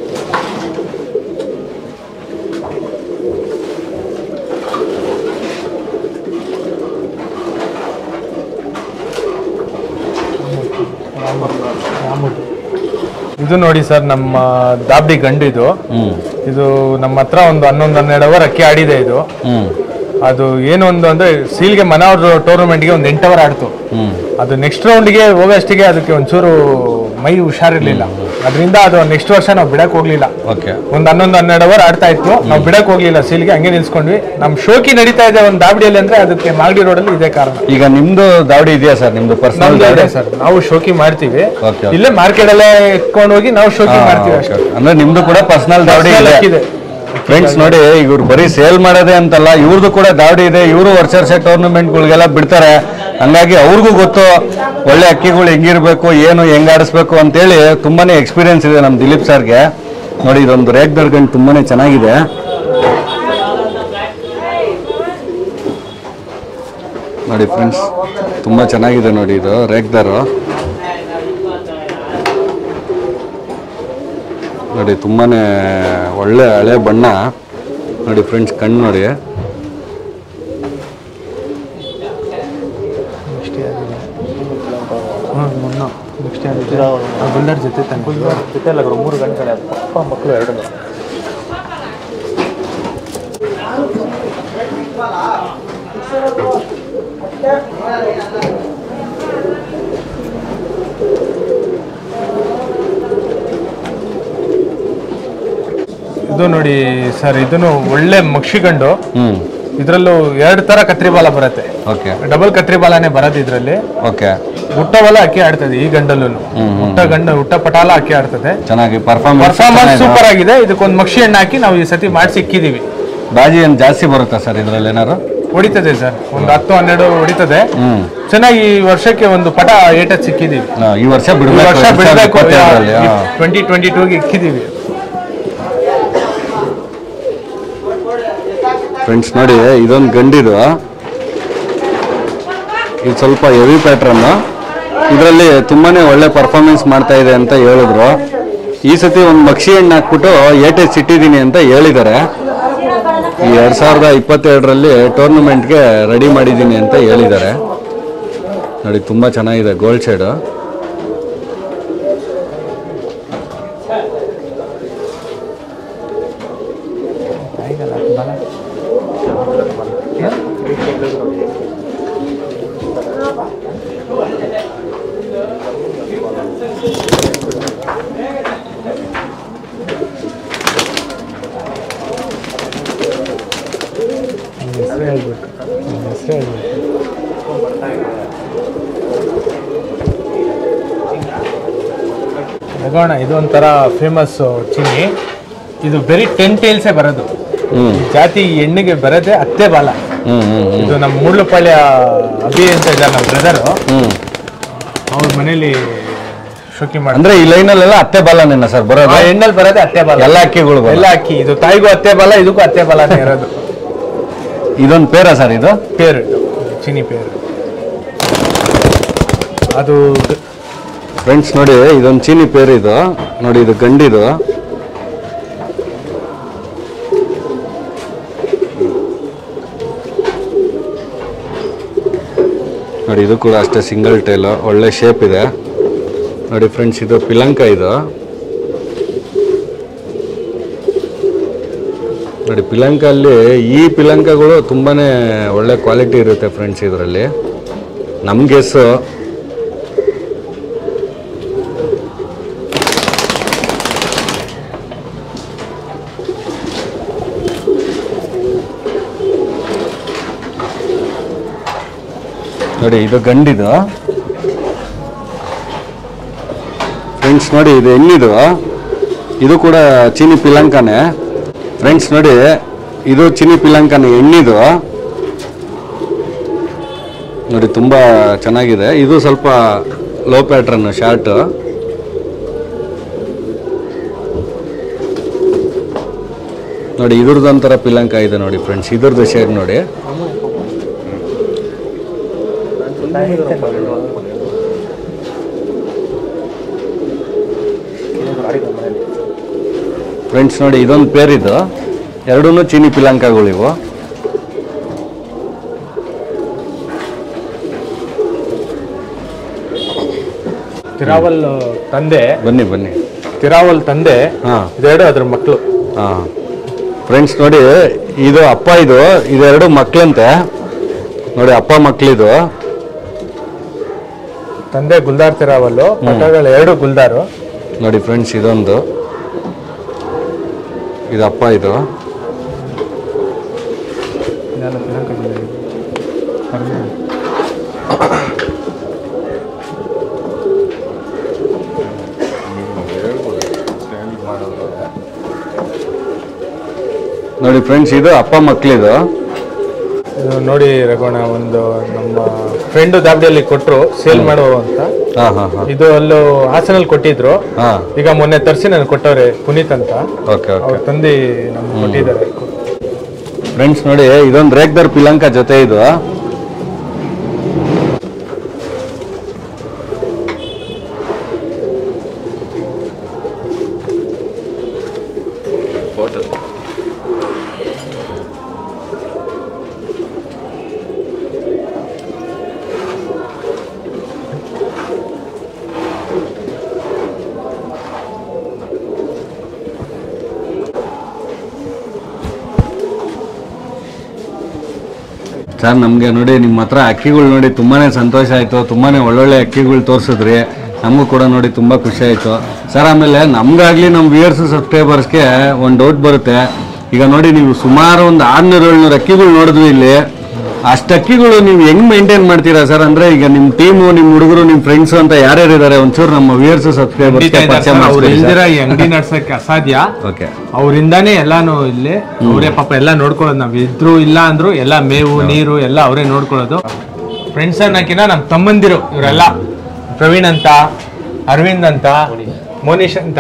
ಇದು ನೋಡಿ ಸರ್ ನಮ್ಮ ದಾಬ್ಡಿ ಗಂಡು ಇದು ಹ್ಞೂ ಇದು ನಮ್ಮ ಹತ್ರ ಒಂದು ಹನ್ನೊಂದು ಹನ್ನೆರಡು ಅವರ್ ಅಕ್ಕಿ ಆಡಿದೆ ಇದು ಹ್ಞೂ ಅದು ಏನು ಒಂದು ಅಂದ್ರೆ ಸೀಲ್ಗೆ ಮನೋರ್ ಟೂರ್ನಮೆಂಟ್ಗೆ ಒಂದು ಎಂಟು ಅವರ್ ಆಡ್ತು ಹ್ಞೂ ಅದು ನೆಕ್ಸ್ಟ್ ರೌಂಡ್ಗೆ ಹೋಗೋಷ್ಟಿಗೆ ಅದಕ್ಕೆ ಒಂಚೂರು ಮೈ ಹುಷಾರಿರ್ಲಿಲ್ಲ ಅದರಿಂದ ಅದು ನೆಕ್ಸ್ಟ್ ವರ್ಷ ನಾವು ಬಿಡಕ್ ಹೋಗ್ಲಿಲ್ಲ ಓಕೆ ಒಂದ್ ಹನ್ನೊಂದು ಹನ್ನೆರಡು ಅವರ್ ಆಡ್ತಾ ಇತ್ತು ನಾವು ಬಿಡಕ್ ಹೋಗ್ಲಿಲ್ಲ ಸೀಲ್ಗೆ ಹಂಗೆ ನಿಲ್ಸ್ಕೊಂಡ್ವಿ ನಮ್ ಶೋಕಿ ನಡೀತಾ ಇದೆ ಒಂದು ದಾವಡಿಯಲ್ಲಿ ಅಂದ್ರೆ ಅದಕ್ಕೆ ಮಾಗಡಿ ರೋಡಲ್ಲಿ ಇದೇ ಕಾರಣ ಈಗ ನಿಮ್ದು ದಾವಡಿ ಇದೆಯಾ ಸರ್ ನಿಮ್ದು ಪರ್ಸನಲ್ ನಮ್ದು ದಾವಡಿ ಇದೆ ಸರ್ ನಾವು ಶೋಕಿ ಮಾಡ್ತೀವಿ Okay, okay. ಇಲ್ಲೇ ಮಾರ್ಕೆಟ್ ಅಲ್ಲೇ ಎತ್ಕೊಂಡು ಹೋಗಿ ನಾವು ಶೋಕಿ ಮಾಡ್ತೀವಿ ಅಷ್ಟೇ ಅಂದ್ರೆ ನಿಮ್ದು ಕೂಡ ಪರ್ಸನಲ್ ದಾವಡಿ Personal ಇದೆ ಇದೆ ಫ್ರೆಂಡ್ಸ್ ನೋಡಿ ಈಗ ಇವ್ರು ಬರೀ ಸೇಲ್ ಮಾಡೋದೇ ಅಂತಲ್ಲ ಇವ್ರದ್ದು ಕೂಡ ದಾವಡಿ ಇದೆ ಇವರು ವರ್ಷ ವರ್ಷ ಟೂರ್ನಮೆಂಟ್ಗಳಿಗೆಲ್ಲ ಬಿಡ್ತಾರೆ ಹಂಗಾಗಿ ಅವ್ರಿಗೂ ಗೊತ್ತು ಒಳ್ಳೆ ಅಕ್ಕಿಗಳು ಹೆಂಗಿರ್ಬೇಕು ಏನು ಹೆಂಗ್ ಆಡಿಸ್ಬೇಕು ಅಂತೇಳಿ ತುಂಬಾನೇ ಎಕ್ಸ್ಪೀರಿಯನ್ಸ್ ಇದೆ ನಮ್ಮ ದಿಲೀಪ್ ಸರ್ಗೆ ನೋಡಿ ಇದೊಂದು ರೇಕ್ ದರ್ಗಂಡ್ ತುಂಬಾನೇ ಚೆನ್ನಾಗಿದೆ ನೋಡಿ ಫ್ರೆಂಡ್ಸ್ ತುಂಬಾ ಚೆನ್ನಾಗಿದೆ ನೋಡಿ ಇದು ರೇಕ್ದಾರು ನೋಡಿ ತುಂಬಾನೇ ಒಳ್ಳೆ ಹಳೆ ಬಣ್ಣ ನೋಡಿ ಫ್ರೆಂಡ್ಸ್ ಕಣ್ಣು ನೋಡಿ ಗುಲ್ಲರ್ ಜೊತೆ ಜೊತೆ ಅಲ್ಲ ಮೂರು ಗಂಟೆ ಅಪ್ಪ ಮಕ್ಕಳು ಎರಡು ಇದು ನೋಡಿ ಸರ್ ಇದನ್ನು ಒಳ್ಳೆ ಮಕ್ಷಿಗಂಡು ಹ್ಮ್ ಇದರಲ್ಲೂ ಎರಡು ತರ ಕತ್ರಿ ಬಾಲ ಬರುತ್ತೆ ಓಕೆ ಡಬಲ್ ಕತ್ರಿ ಬಾಲನೇ ಬರೋದು ಇದರಲ್ಲಿ ಓಕೆ ಹುಟ್ಟ ಬಾಲ ಅಕ್ಕಿ ಆಡ್ತದೆ ಈ ಗಂಡಲ್ಲೂ ಹುಟ್ಟ ಗಂಡ ಹುಟ್ಟ ಪಟಾಲ ಅಕ್ಕಿ ಆಡ್ತದೆ ಚೆನ್ನಾಗಿ ಪರ್ಫಾರ್ಮೆನ್ಸ್ ಪರ್ಫಾರ್ಮೆನ್ಸ್ ಸೂಪರ್ ಆಗಿದೆ ಇದಕ್ಕೊಂದು ಮಕ್ಷಿ ಎಣ್ಣೆ ಹಾಕಿ ನಾವು ಈ ಸತಿ ಮಾಡಿಸಿ ಇಕ್ಕಿದೀವಿ ಬಾಜಿ ಏನು ಜಾಸ್ತಿ ಬರುತ್ತಾ ಸರ್ ಇದರಲ್ಲಿ ಏನಾರು ಹೊಡಿತದೆ ಸರ್ ಒಂದು ಹತ್ತು ಹನ್ನೆರಡು ಹೊಡಿತದೆ ಹ್ಮ್ ಚೆನ್ನಾಗಿ ಈ ವರ್ಷಕ್ಕೆ ಒಂದು ಪಟ ಏಟತ್ ಸಿಕ್ಕಿದೀವಿ ಆ, ಈ ವರ್ಷ ಈ ಬಿಡಬೇಕು ವರ್ಷ ಬಿಡಬೇಕು ಇಪ್ಪತ್ತೆರಡರಲ್ಲಿ ಟ್ವೆಂಟಿ ಟ್ವೆಂಟಿ ಟೂಗೆ ಇಕ್ಕಿದೀವಿ ಫ್ರೆಂಡ್ಸ್ ನೋಡಿ ಇದೊಂದು ಗಂಡಿದು ಇದು ಸ್ವಲ್ಪ ಹೆವಿ ಪ್ಯಾಟ್ರನ್ ಇದರಲ್ಲಿ ತುಂಬಾನೇ ಒಳ್ಳೆ ಪರ್ಫಾರ್ಮೆನ್ಸ್ ಮಾಡ್ತಾ ಇದೆ ಅಂತ ಹೇಳಿದ್ರು ಈ ಸತಿ ಒಂದು ಮಕ್ಷಿ ಹಣ್ಣು ಹಾಕ್ಬಿಟ್ಟು ಏಟೇಜ್ ಇಟ್ಟಿದ್ದೀನಿ ಅಂತ ಹೇಳಿದ್ದಾರೆ ಈ ಎರಡ್ ಸಾವಿರದ ಇಪ್ಪತ್ತೆರಡರಲ್ಲಿ ಟೂರ್ನಮೆಂಟ್ಗೆ ರೆಡಿ ಮಾಡಿದ್ದೀನಿ ಅಂತ ಹೇಳಿದ್ದಾರೆ ನೋಡಿ ತುಂಬಾ ಚೆನ್ನಾಗಿದೆ ಗೋಲ್ಡ್ ಶೇಡು ಹೆಸರು ಹೇಳ್ಬೇಕು ಹೆಸರು ಹೇಳ್ಬೇಕು ತಗೋಣ ಇದು ಒಂಥರ ಫೇಮಸ್ ಚಿನ್ನಿ ಇದು ಬರೀ ಟೆನ್ ಟೇಲ್ಸೇ ಬರೋದು ಹ್ಮ್ ಈ ಜಾತಿ ಈ ಎಣ್ಣೆಗೆ ಬರೋದೇ ಅತ್ತೆ ಬಾಲ ಹ್ಮ್ ಹ್ಮ್ ಹ್ಮ್ ಇದು ನಮ್ಮ ಮುಳ್ಳುಪಾಳ್ಯ ಅಭಿ ಅಂತ ಇದ್ದಾರೆ ನಮ್ಮ ಬ್ರದರು ಹ್ಮ್ ಅವ್ರ ಮನೇಲಿ ಶೋಕಿ ಮಾಡಿ ಅಂದ್ರೆ ಈ ಲೈನಲ್ಲೆಲ್ಲ ಅತ್ತೆ ಬಾಲನೇನ ಸರ್ ಬರೋದು ಆ ಎಣ್ಣೆಲಿ ಬರೋದೇ ಅತ್ತೆ ಬಾಲ ಎಲ್ಲ ಅಕ್ಕಿಗಳು ಬರೋದು. ಎಲ್ಲ ಅಕ್ಕಿ ಇದು ತಾಯಿಗೂ ಅತ್ತೆ ಬಾಲ ಇದಕ್ಕೂ ಅತ್ತೆ ಬಾಲನೇ ಇರೋದು ಇದೊಂದು ಪೇರ ಸರ್ ಇದು ಪೇರು ಇದು ಚಿನಿ ಪೇರು ಅದು ಫ್ರೆಂಡ್ಸ್ ನೋಡಿ ಇದೊಂದು ಚೀನಿ ಪೇರ್ ಇದು ನೋಡಿ ಇದು ಗಂಡಿದು ನೋಡಿ ಇದು ಕೂಡ ಅಷ್ಟೇ ಸಿಂಗಲ್ ಟೈಲು ಒಳ್ಳೆ ಶೇಪ್ ಇದೆ ನೋಡಿ ಫ್ರೆಂಡ್ಸ್ ಇದು ಪಿಲಂಕ ಇದು ನೋಡಿ ಪಿಲಂಕಲ್ಲಿ ಈ ಪಿಲಂಕಗಳು ತುಂಬಾನೇ ಒಳ್ಳೆ ಕ್ವಾಲಿಟಿ ಇರುತ್ತೆ ಫ್ರೆಂಡ್ಸ್ ಇದರಲ್ಲಿ ನಮ್ಮ ಗೆಸ್ಸು ನೋಡಿ ಇದು ಗಂಡಿದು ಫ್ರೆಂಡ್ಸ್ ನೋಡಿ ಇದು ಹೆಣ್ಣಿದು ಇದು ಕೂಡ ಚೀನಿ ಪಿಲಂಕನೇ ಫ್ರೆಂಡ್ಸ್ ನೋಡಿ ಇದು ಚೀನಿ ಪಿಲಂಕನೇ ಎಣ್ಣಿದು ನೋಡಿ ತುಂಬ ಚೆನ್ನಾಗಿದೆ ಇದು ಸ್ವಲ್ಪ ಲೋ ಪ್ಯಾಟ್ರನ್ ಶಾರ್ಟ್ ನೋಡಿ ಇದ್ರದ್ದು ಒಂಥರ ಪಿಲಂಕ ಇದೆ ನೋಡಿ ಫ್ರೆಂಡ್ಸ್ ಇದ್ರದ್ದು ಶೇಡ್ ನೋಡಿ ಫ್ರೆಂಡ್ಸ್ ನೋಡಿ ಇದೊಂದು ಪೇರ್ ಇದು ಎರಡೂ ಚೀನಿ ಪಿಲಂಕಗಳಿವು ತಿರಾವಲ್ ತಂದೆ ಬನ್ನಿ ಬನ್ನಿ ತಿರಾವಲ್ ತಂದೆ ಹಾಂ ಇದೆರಡು ಅದ್ರ ಮಕ್ಕಳು ಹಾಂ ಫ್ರೆಂಡ್ಸ್ ನೋಡಿ ಇದು ಅಪ್ಪ ಇದು ಇದೆರಡು ಮಕ್ಳಂತೆ ನೋಡಿ ಅಪ್ಪ ಮಕ್ಳಿದು ತಂದೆ ಗುಲ್ದಾರ್ ತಿರಾವಲ್ಲು ಮಕ್ಕಳು ಎರಡು ಗುಲ್ದಾರು ನೋಡಿ ಫ್ರೆಂಡ್ಸ್ ಇದೊಂದು ಇದು ಅಪ್ಪ ಇದು ನೋಡಿ ಫ್ರೆಂಡ್ಸ್ ಇದು ಅಪ್ಪ ಮಕ್ಳಿದು ಇದು ನೋಡಿ ರಘುಣ ಒಂದು ನಮ್ಮ ಫ್ರೆಂಡ್ ದಾಬಡಿಯಲ್ಲಿ ಕೊಟ್ರು ಸೇಲ್ ಮಾಡುವ ಅಂತ ಹಾಂ ಹಾಂ ಹಾಂ ಇದು ಅಲ್ಲೂ ಹಾಸನಲ್ಲಿ ಕೊಟ್ಟಿದ್ರು ಹಾಂ ಈಗ ಮೊನ್ನೆ ತರಿಸಿ ನನಗೆ ಕೊಟ್ಟವ್ರೆ ಪುನೀತ್ ಅಂತ ಓಕೆ ಓಕೆ ಅವ್ರ ತಂದೆ ನಮ್ಗೆ ಕೊಟ್ಟಿದ್ದಾರೆ ಫ್ರೆಂಡ್ಸ್ ನೋಡಿ ಇದೊಂದು ರೇಗ್ದರ್ ಪಿಲಂಕ ಜೊತೆ ಇದು ಸರ್ ನಮಗೆ ನೋಡಿ ನಿಮ್ಮ ಹತ್ರ ಅಕ್ಕಿಗಳು ನೋಡಿ ತುಂಬಾನೇ ಸಂತೋಷ ಆಯಿತು ತುಂಬಾನೇ ಒಳ್ಳೊಳ್ಳೆ ಅಕ್ಕಿಗಳು ತೋರಿಸಿದ್ರಿ ನಮಗೂ ಕೂಡ ನೋಡಿ ತುಂಬ ಖುಷಿ ಆಯಿತು ಸರ್ ಆಮೇಲೆ ನಮಗಾಗಲಿ ನಮ್ಮ ವ್ಯೂಯರ್ಸ್ ಸಬ್ಸ್ಕ್ರೈಬರ್ಸ್ಗೆ ಒಂದು ಡೌಟ್ ಬರುತ್ತೆ ಈಗ ನೋಡಿ ನೀವು ಸುಮಾರು ಒಂದು ಆರ್ನೂರು ಏಳ್ನೂರು ಅಕ್ಕಿಗಳು ನೋಡಿದ್ವಿ ಇಲ್ಲಿ ಅಷ್ಟು ಅಕ್ಕಿಗಳು ನೀವು ಹೆಂಗ್ ಮೇಂಟೈನ್ ಮಾಡ್ತೀರಾ ಸರ್ ಅಂದ್ರೆ ಈಗ ನಿಮ್ಮ ಟೀಮು ನಿಮ್ಮ ಹುಡುಗರು ನಿಮ್ಮ ಫ್ರೆಂಡ್ಸ್ ಅಂತ ಯಾರ್ಯಾರು ಇದ್ದಾರೆ ಒಂಚೂರು ನಮ್ಮ ವ್ಯೂಯರ್ಸ್ ಸಬ್ಸ್ಕ್ರೈಬರ್ಸ್ಗೆ ಪರಿಚಯ ಅವ್ರು ಮಾಡಿಸ್ತೀರಾ ಇಲ್ದಿರ ಈ ಅಂಗಡಿ ನಡ್ಸಕ್ಕೆ ಅಸಾಧ್ಯ ಓಕೆ ಅವರಿಂದಾನೇ ಎಲ್ಲಾನು ಇಲ್ಲಿ ಅವರೇ ಪಾಪ ಎಲ್ಲ ನೋಡ್ಕೊಳ್ಳೋದು ನಾವ್ ಇದ್ರು ಇಲ್ಲ ಅಂದ್ರು ಎಲ್ಲ ಮೇವು ನೀರು ಎಲ್ಲ ಅವರೇ ನೋಡ್ಕೊಳ್ಳೋದು ಫ್ರೆಂಡ್ಸ್ ಅನ್ನಕಿನ ನಮ್ಮ ತಮ್ಮಂದಿರು ಇವರೆಲ್ಲ ಪ್ರವೀಣ್ ಅಂತ ಅರವಿಂದ್ ಅಂತ ಮೋನಿಶ್ ಅಂತ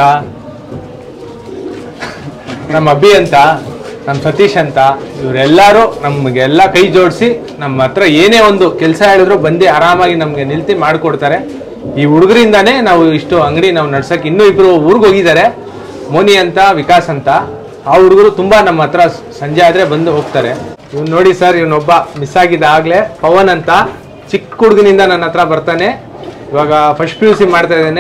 ನಮ್ಮ ಅಭಿ ಅಂತ ನಮ್ಮ ಸತೀಶ್ ಅಂತ ಇವರೆಲ್ಲರೂ ನಮಗೆಲ್ಲ ಕೈ ಜೋಡಿಸಿ ನಮ್ಮ ಹತ್ರ ಏನೇ ಒಂದು ಕೆಲಸ ಹೇಳಿದ್ರು ಬಂದು ಆರಾಮಾಗಿ ನಮಗೆ ನಿಲ್ತಿ ಮಾಡಿಕೊಡ್ತಾರೆ ಈ ಹುಡುಗರಿಂದಾನೇ ನಾವು ಇಷ್ಟು ಅಂಗಡಿ ನಾವು ನಡ್ಸಕ್ಕೆ ಇನ್ನೂ ಇಬ್ರು ಊರಿಗೆ ಹೋಗಿದ್ದಾರೆ ಮೋನಿ ಅಂತ ವಿಕಾಸ್ ಅಂತ ಆ ಹುಡುಗರು ತುಂಬಾ ನಮ್ಮ ಹತ್ರ ಸಂಜೆ ಆದ್ರೆ ಬಂದು ಹೋಗ್ತಾರೆ ಇವ್ನು ನೋಡಿ ಸರ್ ಇವನೊಬ್ಬ ಮಿಸ್ ಆಗಿದ್ದ ಆಗ್ಲೇ ಪವನ್ ಅಂತ ಚಿಕ್ಕ ಹುಡುಗನಿಂದ ನನ್ನ ಹತ್ರ ಬರ್ತಾನೆ ಇವಾಗ ಫಸ್ಟ್ ಪಿ ಯು ಸಿ ಮಾಡ್ತಾ ಇದ್ದಾನೆ